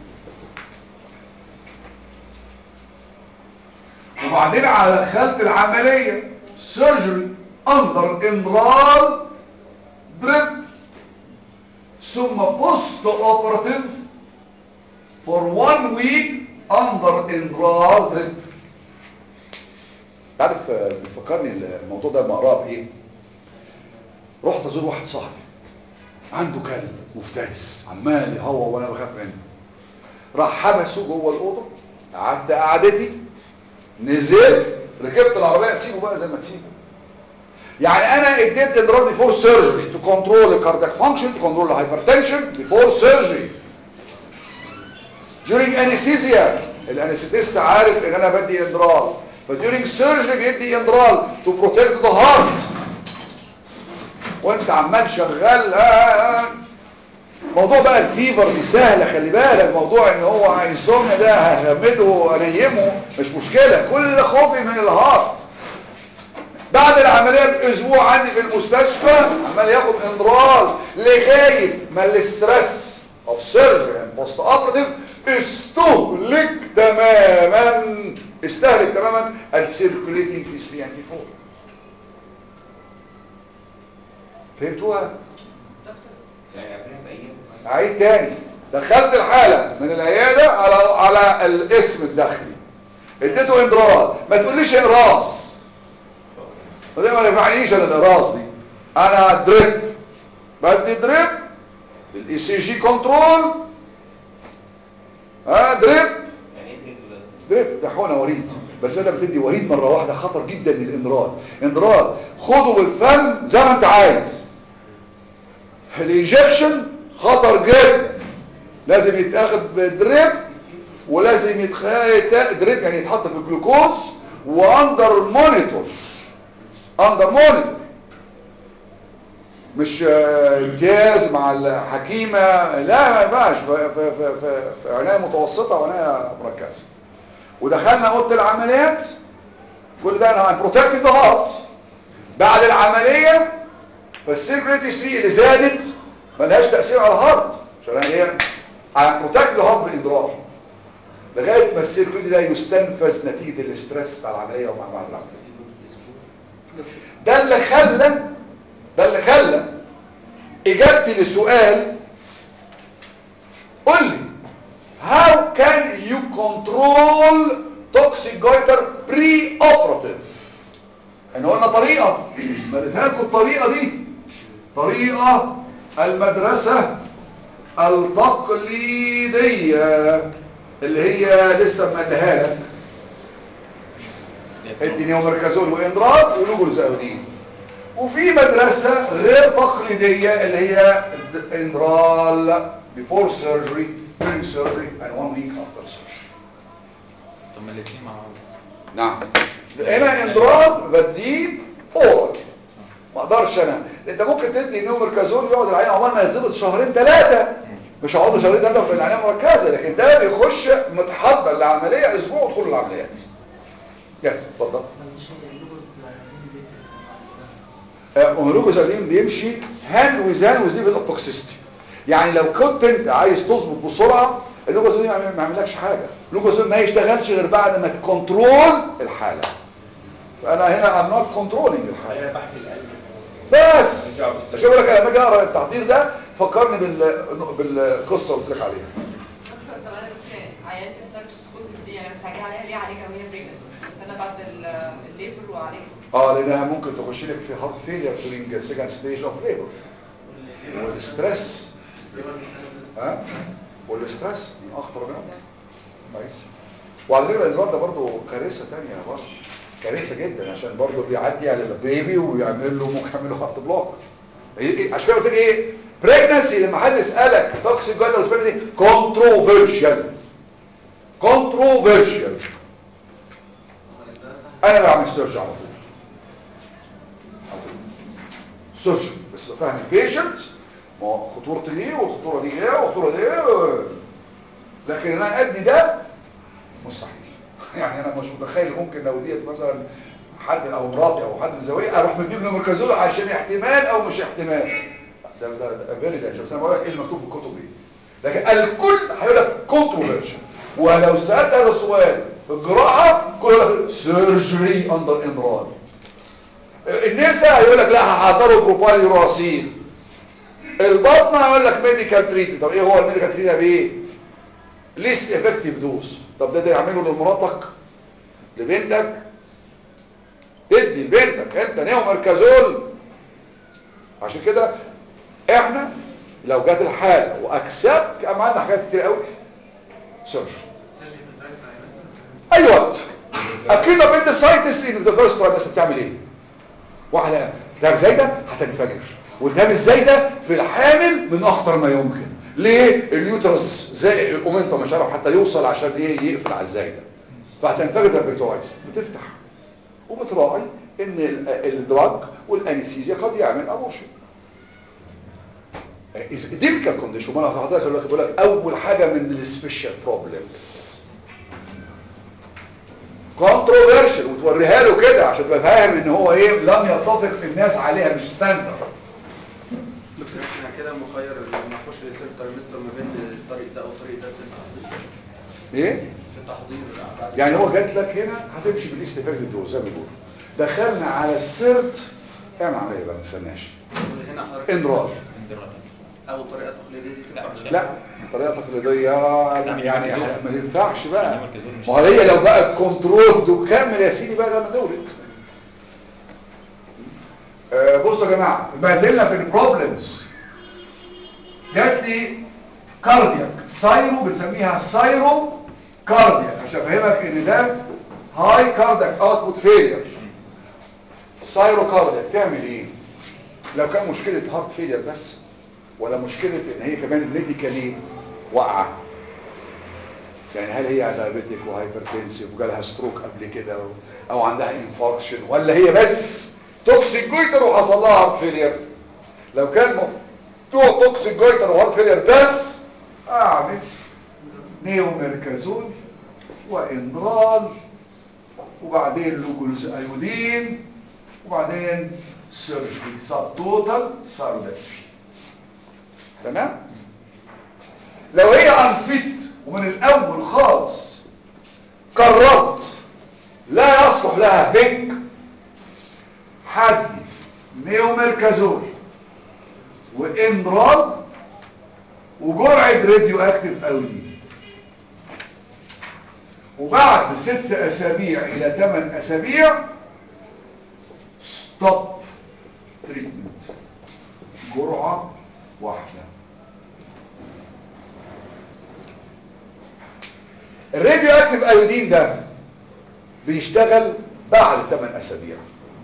وبعدين على خلط العملية surgery under enroll drip ثم post operative for one week under enroll drip تعرف آه، بيفكرني الموضوع ده لما اقراه بايه رحت ازور واحد صاحبي عنده كلب مفترس عمال يهوى وانا بخاف منه راح حبسه جوه الاوضه قعدت قعدتي نزلت ركبت العربيه سيبه بقى زي ما تسيبه يعني انا اديت اضراب بيفور سيرجري تو كنترول الكاردياك فانكشن تو كنترول الهايبرتنشن بيفور سيرجري during anesthesia الانستيست عارف ان انا بدي اندرال فduring surgery بيدي اندرال to protect the heart وانت عمال شغال آه، آه. موضوع بقى الفيفر دي سهلة خلي بالك موضوع ان هو انسوميا ده ههمده انيمه مش مشكلة كل خوفي من الهارت بعد العملية باسبوع عندي في المستشفى عمال ياخد اندرال لغاية ما الاسترس اوف سيرجري اند بوست اوبراتيف استهلك تماما استهلك تماما السيركوليتنج في 3 4 فهمتوها؟ يعني قبلها بايام عيد تاني دخلت الحالة من العيادة على على الاسم الداخلي اديته اندرال ما تقوليش اقراص وده ما ينفعنيش انا الاقراص دي انا دريب بدي دريب الاي سي جي كنترول ها دريب يعني ايه دريب دريب ده حقنه وريد بس انا بتدي وريد مره واحده خطر جدا للاندرال اندرال خده بالفم زي ما انت عايز الانجكشن خطر جدا لازم يتاخد بدريب ولازم يتخ... دريب يعني يتحط في الجلوكوز واندر مونيتور اندر مونيتور مش آه، امتياز مع الحكيمة لا ما ينفعش في, في, في, في, في عناية متوسطة وعناية مركزة ودخلنا اوضه العمليات كل ده انا بروتكت ذا هارت بعد العملية فالسيركريتي 3 اللي زادت ملهاش تأثير على الهارت عشان هي بروتكت ذا هارت بالاضرار لغاية ما السيركريتي ده يستنفذ نتيجة الاسترس بتاع العملية ومع بعد العملية ده اللي خلى ده اللي خلى اجابتي لسؤال قل لي how can you control toxic goiter pre-operative احنا قلنا طريقة ملتها لكم الطريقة دي طريقة المدرسة التقليدية اللي هي لسه مديها لك الدينيومركازول واندرات ولوجولزاودين وفي مدرسة غير تقليدية اللي هي اندرال before surgery during surgery and one week after surgery طب ما الاثنين مع بعض نعم هنا اندرال بديه اورال ما اقدرش انا انت ممكن تدي نومركازول يقعد العين عمال ما يتظبط شهرين ثلاثه مش هقعدوا شهرين ثلاثه في العنايه المركزه لكن ده بيخش متحضر لعمليه اسبوع ودخول العمليات يس اتفضل اوميروجوزالين بيمشي هاند ويزان ويز ليفل اوف توكسيستي يعني لو كنت انت عايز تظبط بسرعه اللوجوزالين ما يعمل- ما يعملكش حاجه اللوجوزالين ما يشتغلش غير بعد ما تكنترول الحاله فانا هنا ام نوت كنترولينج الحاله انا بحكي القلب بس اشوف لك لما اجي اقرا التحضير ده فكرني بال... بالقصه اللي قلت لك عليها دكتور طب انا كنت عيانة السيركوسكوزيس دي انا مستعجله عليها ليه عليها وهي بريجننت انا بعد ال- الليبر وعليها اه لانها ممكن تخش لك في هارت فيلير during سكند ستيج اوف ليبر والستريس ها والستريس من اخطر منهم كويس وعلى فكره الادرار ده برضه كارثه ثانيه برضه كارثه جدا عشان برضه بيعدي على البيبي ويعمل له ممكن يعمل له هارت بلوك إيه- إيه- عشان كده قلت لك ايه بريجنسي لما حد يسالك توكسيك جويتال بريجنسي كونتروفيرشال كونتروفيرشال انا بعمل سيرش على طول على طول سيرش بس بفهم البيشنت ما هو خطورته ايه والخطوره دي ايه والخطوره دي ايه لكن انا ادي ده مستحيل يعني انا مش متخيل ممكن لو ديت مثلا حد او مراتي او حد من زوايا اروح مديله نومركازول عشان احتمال او مش احتمال ده ده ده فيري دانجر بس انا بقول لك ايه المكتوب في الكتب ايه لكن الكل هيقول لك كونتروفيرشن ولو سالت هذا السؤال في الجراحه كل يقول لك سيرجري اندر امران النساء هيقول لك لا هحضروا بروبال يوراسين البطنه هيقول لك ميديكال تريتمنت طب ايه هو الميديكال تريتمنت بايه ليست افكتيف دوز طب ده ده يعمله لمراتك لبنتك تدي لبنتك انت نيومركازول عشان كده احنا لو جت الحاله واكسبت كان معانا حاجات كتير قوي سيرش اي وقت اكيد بنت سايتس ان ذا فيرست ترايمستر بتعمل ايه واحده التهاب زايده هتنفجر والتهاب الزايده في الحامل من اخطر ما يمكن ليه اليوترس زي الاومنتم مش عارف حتى يوصل عشان ايه يقفل على الزايده فهتنفجر البرتوايز بتفتح وبتراعي ان ال- الدراج والانستيزيا قد يعمل ابورشن is a difficult condition وانا حضرتك اقول لك بقول لك اول حاجه من السبيشال بروبلمز كونتروفيرشال وتوريها له كده عشان تبقى فاهم ان هو ايه لم يتفق الناس عليها مش ستاندرد دكتور احنا كده مخير لما اخش للسنتر مستر ما بين الطريق ده او الطريق ده في التحضير ايه في التحضير بعد يعني هو جات لك هنا هتمشي بالاستفاده الدول زي ما بيقولوا دخلنا على السيرت اعمل عمليه بقى ما تستناش هنا حضرتك انرار او الطريقه التقليديه دي تنفع لا الطريقه التقليديه يعني ما ينفعش بقى يعني مركزون مش- ما هي لو بقى كنترول وكمل يا سيدي بقى لما نولد آه بصوا يا جماعه ما زلنا في البروبلمز جات لي كاردياك سايرو بنسميها سايرو كاردياك عشان افهمك ان ده هاي كاردياك اوتبوت فيلير سايرو كاردياك تعمل ايه لو كان مشكله هارت فيلير بس ولا مشكله ان هي كمان ميديكالي واقعه يعني هل هي دايابيتيك وهايبرتنسيف وجالها ستروك قبل كده او عندها انفاركشن ولا هي بس توكسيك جويتر وحصل لها هارت فيلير لو كان موضوع توكسيك جويتر وهارت فيلير بس اعمل نيوميركازول واندرال وبعدين لوجولوز ايودين وبعدين سيرجري سب توتال ساردكتري تمام لو هي انفيت ومن الاول خالص قررت لا يصلح لها بيك حد نيوميركازول واندرال وجرعه راديو اكتيف اولين وبعد ست اسابيع الى ثمان اسابيع ستوب تريتمنت جرعه واحده الراديو اكتيف ايودين ده بيشتغل بعد 8 اسابيع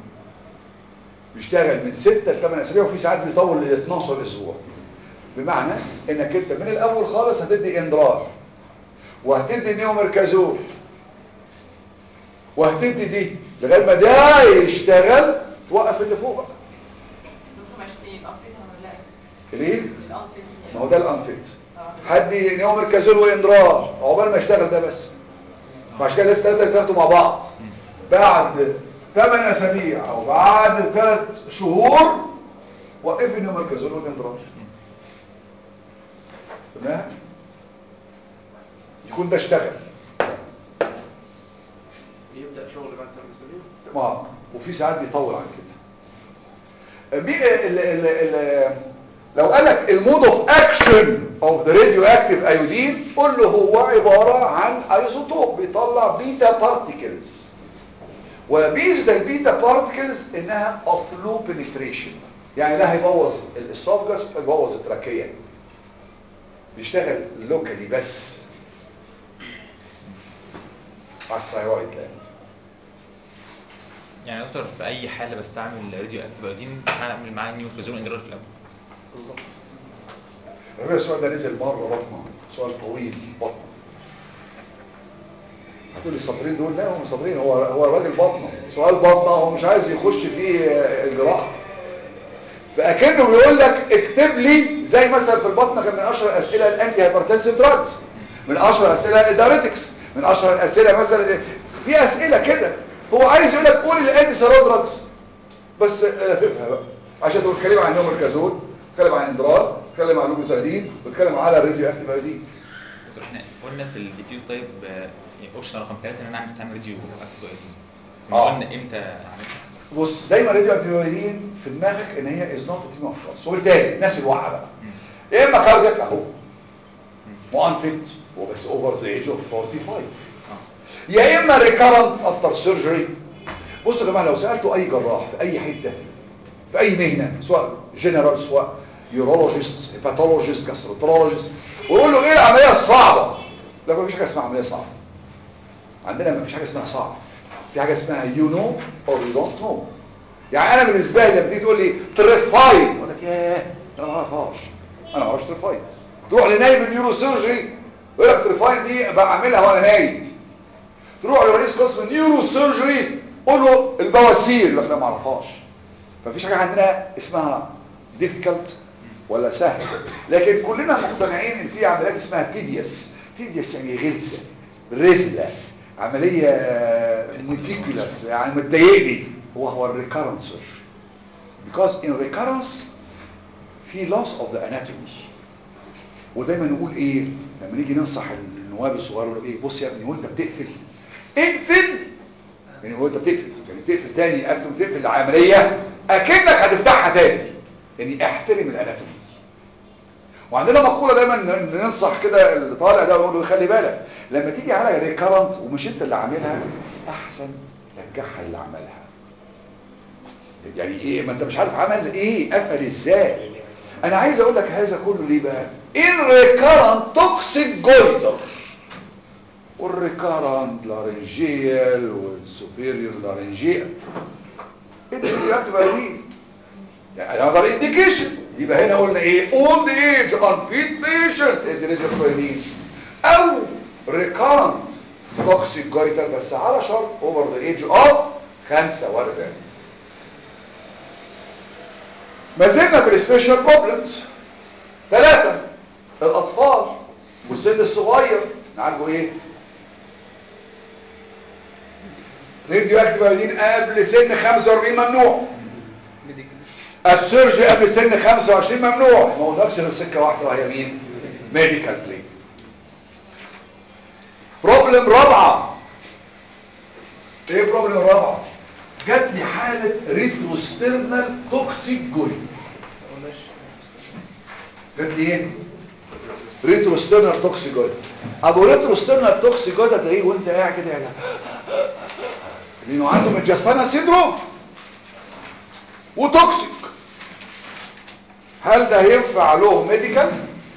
بيشتغل من 6 ل 8 اسابيع وفي ساعات بيطول ل 12 اسبوع بمعنى انك انت من الاول خالص هتدي اندرار وهتدي نيوميركازول وهتدي دي لغايه ما ده يشتغل توقف اللي فوق بقى دكتور معلش الانفيت ولا لا ليه الانفيت ما هو ده الانفيت هدي نيوميركازول واندرار عقبال ما يشتغل ده بس فعشان كده لسه ثلاثه تاخدوا مع بعض بعد 8 اسابيع او بعد 3 شهور وقف النيوميركازول والاندرار تمام يكون ده اشتغل يبدا شغل بعد 8 اسابيع ما وفي ساعات بيطول عن كده بي ال ال ال لو قال لك المود اوف اكشن اوف ذا راديو اكتيف ايودين قول له هو عباره عن ايزوتوب بيطلع بيتا بارتيكلز وميزه البيتا بارتيكلز انها اوف لو بنتريشن يعني لا هيبوظ الاسوفجس يبوظ التراكيه بيشتغل لوكالي بس على الثايرويد جلاند يعني يا دكتور في اي حاله بستعمل راديو اكتيف ايودين هعمل معاه نيوكلوزول اندرال في الاول بالظبط الربيع السؤال ده نزل مره بطنه سؤال طويل بطنه هتقول لي السطرين دول لا هم سطرين هو هو راجل بطنه سؤال بطنه هو مش عايز يخش فيه الجراحه فاكنه بيقول لك اكتب لي زي مثلا في البطنه كان من اشهر الاسئله الانتي هايبرتنسيف دراجز من اشهر الاسئله الدايريتكس من اشهر الاسئله مثلا في اسئله كده هو عايز يقول لك قول الانتي سيرو دراجز بس لففها بقى عشان تقول تتكلم عن نومركازول تتكلم عن اندرال تتكلم عن لوكوزايدين وتتكلم على الراديو اكتيف ايودين دكتور احنا قلنا في الديفيوز طيب اوبشن رقم 3 ان انا اعمل استعمل راديو اكتيف ايودين كنا آه. قلنا امتى اعملها بص دايما راديو اكتيف ايودين في دماغك ان هي از نوت تيم اوف شوتس وبالتالي الناس الواعيه بقى يا اما كاردياك اهو مو انفيت هو بس اوفر ذا ايج اوف 45 اه يا اما ريكارنت افتر سيرجري بصوا يا جماعه لو سالتوا اي جراح في اي حته في اي مهنه سواء جنرال سواء يورولوجيست هيباتولوجيست جاستروترولوجيست ويقول له ايه العمليه الصعبه لا مفيش حاجه اسمها عمليه صعبه عندنا مفيش حاجه اسمها صعب في حاجه اسمها يو نو اور يو دونت نو يعني انا بالنسبه لي لما تيجي تقول لي تريفاين اقول لك ياه انا ما اعرفهاش انا ما اعرفش تريفاين تروح لنايم النيورو سيرجري يقول لك تريفاين دي بعملها وانا نايم تروح لرئيس قسم النيورو سيرجري قول له البواسير يقول لك لا ما اعرفهاش فمفيش حاجه عندنا اسمها ديفيكالت ولا سهل لكن كلنا مقتنعين ان في عمليات اسمها تيديوس تيديوس يعني غلسه رزله عمليه ميتيكولاس يعني متضايقني هو هو الريكارنت سيرجري because in recurrence في loss of the anatomy ودايما نقول ايه لما نيجي ننصح النواب الصغار نقول ايه بص يا ابني وانت بتقفل اقفل يعني هو انت بتقفل يعني بتقفل تاني قبل ما تقفل العمليه اكنك هتفتحها تاني يعني احترم الاناتومي وعندنا مقوله دايما ن- ننصح كده اللي طالع ده ونقول له خلي بالك لما تيجي على ريكارنت ومش انت اللي عاملها احسن رجعها اللي عملها يعني ايه ما انت مش عارف عمل ايه قفل ازاي انا عايز اقول لك هذا كله ليه بقى ان ريكارنت توكسيك جويتر والريكارنت لارنجيال والسوبيريور لارنجيال انت اللي بتبقى دي يعني انا ده انديكيشن يبقى هنا قلنا ايه اولد ايج انفيت بيشنت ادريجيفايدين او ريكارنت توكسيك جويتر بس على شرط اوفر ذا ايج اوف 45 ما زلنا في السبيشال بروبلمز ثلاثة الأطفال والسن الصغير نعالجه ايه راديو اكتيف ايودين قبل سن 45 ممنوع ميديكال السيرجي قبل سن 25 ممنوع ما اقدرش غير سكه واحده وهي مين ميديكال تريت بروبلم رابعه ايه بروبلم رابعه جات لي حاله ريتروسترنال توكسيك جوي ما قلناش جات لي ايه ريتروسترنال توكسيك جوي ابو ريتروسترنال توكسيك جوي ده تلاقيه وانت قاعد كده يعني لانه عنده متجسنا سيندروم وتوكسيك هل ده ينفع له ميديكال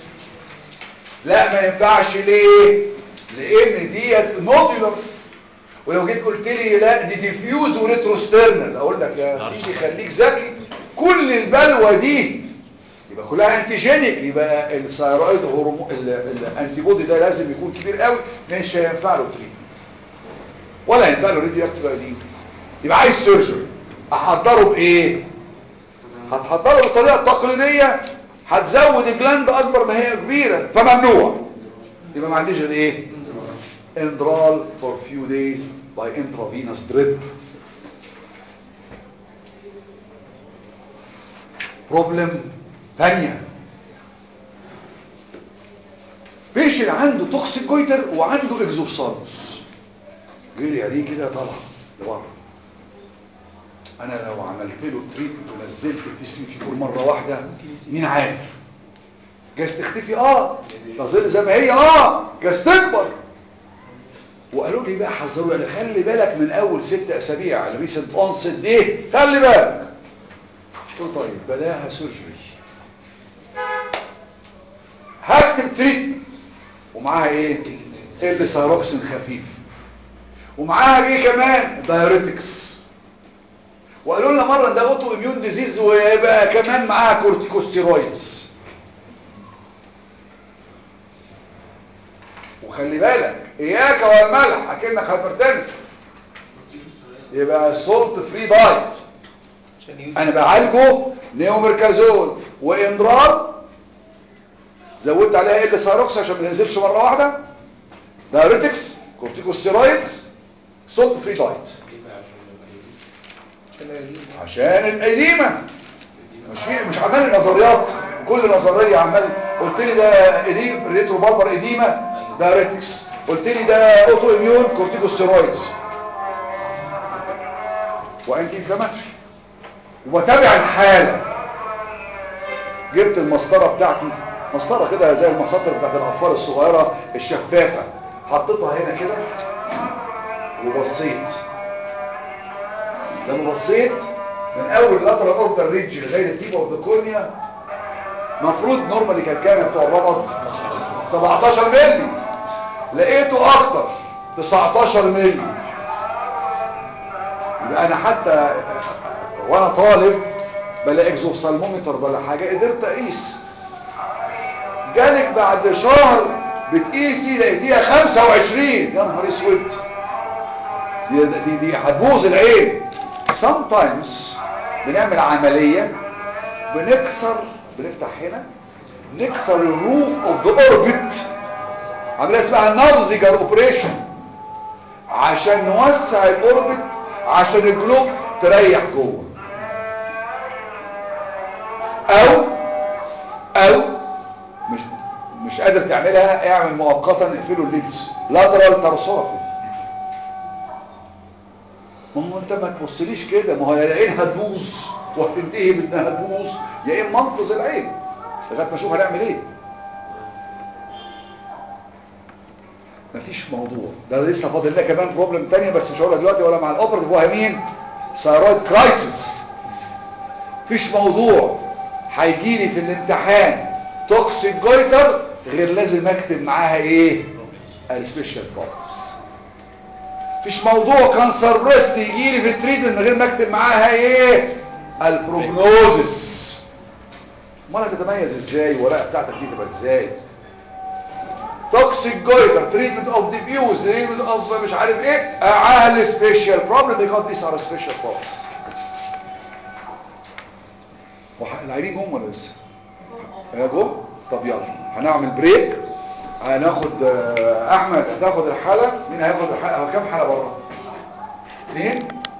لا ما ينفعش ليه لان ديت نودولر ولو جيت قلت لي لا دي ديفيوز وريتروسترنال اقول لك يا سيدي خليك ذكي كل البلوى دي يبقى كلها انتيجينيك يبقى الثيرويد هرمون الانتي بودي ده لازم يكون كبير قوي مش هينفع له تريتمنت ولا ينفع له راديو اكتيف ايودين يبقى عايز سيرجري احضره بايه هتحضره بالطريقه التقليديه هتزود الجلاند اكبر ما هي كبيره فممنوع يبقى ما عنديش غير ايه اندرال for few days by intravenous drip بروبلم ثانيه بيشن عنده توكسيك جويتر وعنده اكزوفسالموس جري عليه كده طلع لبره انا لو عملت له تريتمنت ونزلت التسمين فور مره واحده مين عارف جايز تختفي اه تظل زي ما هي اه جايز تكبر وقالوا لي بقى حذروا لي خلي بالك من اول ست اسابيع الريسنت اونست دي خلي بالك قلت له طيب بلاها سيرجري هكتب تريتمنت ومعاها ايه اللي ساروكسين خفيف ومعاها ايه كمان دايوريتكس وقالوا لنا مره ده اوتو اميون ديزيز ويبقى كمان معاها كورتيكوستيرويدز وخلي بالك اياك والملح اكنك هايبرتنسف يبقى سولت فري دايت عشان يوز انا بعالجه نيوميركازول واندرار زودت عليها ال ساروكس عشان ما ينزلش مره واحده دايوريتكس كورتيكوستيرويدز سولت فري دايت عشان يوز عشان القديمة مش في مش عمال نظريات كل نظرية عمال قلت لي ده قديم ريترو بالبر قديمة ده ريتكس قلت لي ده اوتو اميون كورتيكوستيرويدز وانتي انفلاماتوري وبتابع الحالة جبت المسطرة بتاعتي مسطرة كده زي المساطر بتاعت الاطفال الصغيرة الشفافة حطيتها هنا كده وبصيت لما بصيت من اول لاترال اوردر ريدج لغايه التيب اوف ذا كورنيا المفروض نورمالي كان كام بتوع الرمد 17 مللي لقيته اكتر 19 مللي يبقى انا حتى وانا طالب بلا اكزوفسالمومتر بلا حاجه قدرت اقيس جالك بعد شهر بتقيسي لقيتيها 25 يا نهار اسود دي دي دي هتبوظ العين sometimes بنعمل عملية بنكسر بنفتح هنا نكسر الروف اوف ذا اوربت عملية اسمها نافزيجر اوبريشن عشان نوسع الاوربت عشان الجلوب تريح جوه او او مش مش قادر تعملها اعمل مؤقتا اقفلوا الليدز لاترال ترسوفي ما هو انت ما تبصليش كده ما هو يا العين هتبوظ وهتنتهي بانها هتبوظ يا اما انقذ العين لغايه ما اشوف هنعمل ايه مفيش موضوع ده لسه فاضل لنا كمان بروبلم تانية بس مش هقولها دلوقتي ولا مع الاوبرتيف وهي مين ثايرويد كرايسيس مفيش موضوع هيجي لي في الامتحان توكسيك جويتر غير لازم اكتب معاها ايه السبيشال بروبلمز مفيش موضوع كانسر بريست يجي لي في التريتمنت من غير ما اكتب معاها ايه البروجنوزس امال هتتميز ازاي الورقه بتاعتك دي تبقى ازاي توكسيك جويتر تريتمنت اوف ديفيوز تريتمنت اوف مش عارف ايه اعاها سبيشال بروبلم because these are special problems وح- العينين جم ولا لسه يا جم طب يلا هنعمل بريك هناخد آه، احمد هتاخد الحاله مين هياخد الحاله هو كام حاله بره اثنين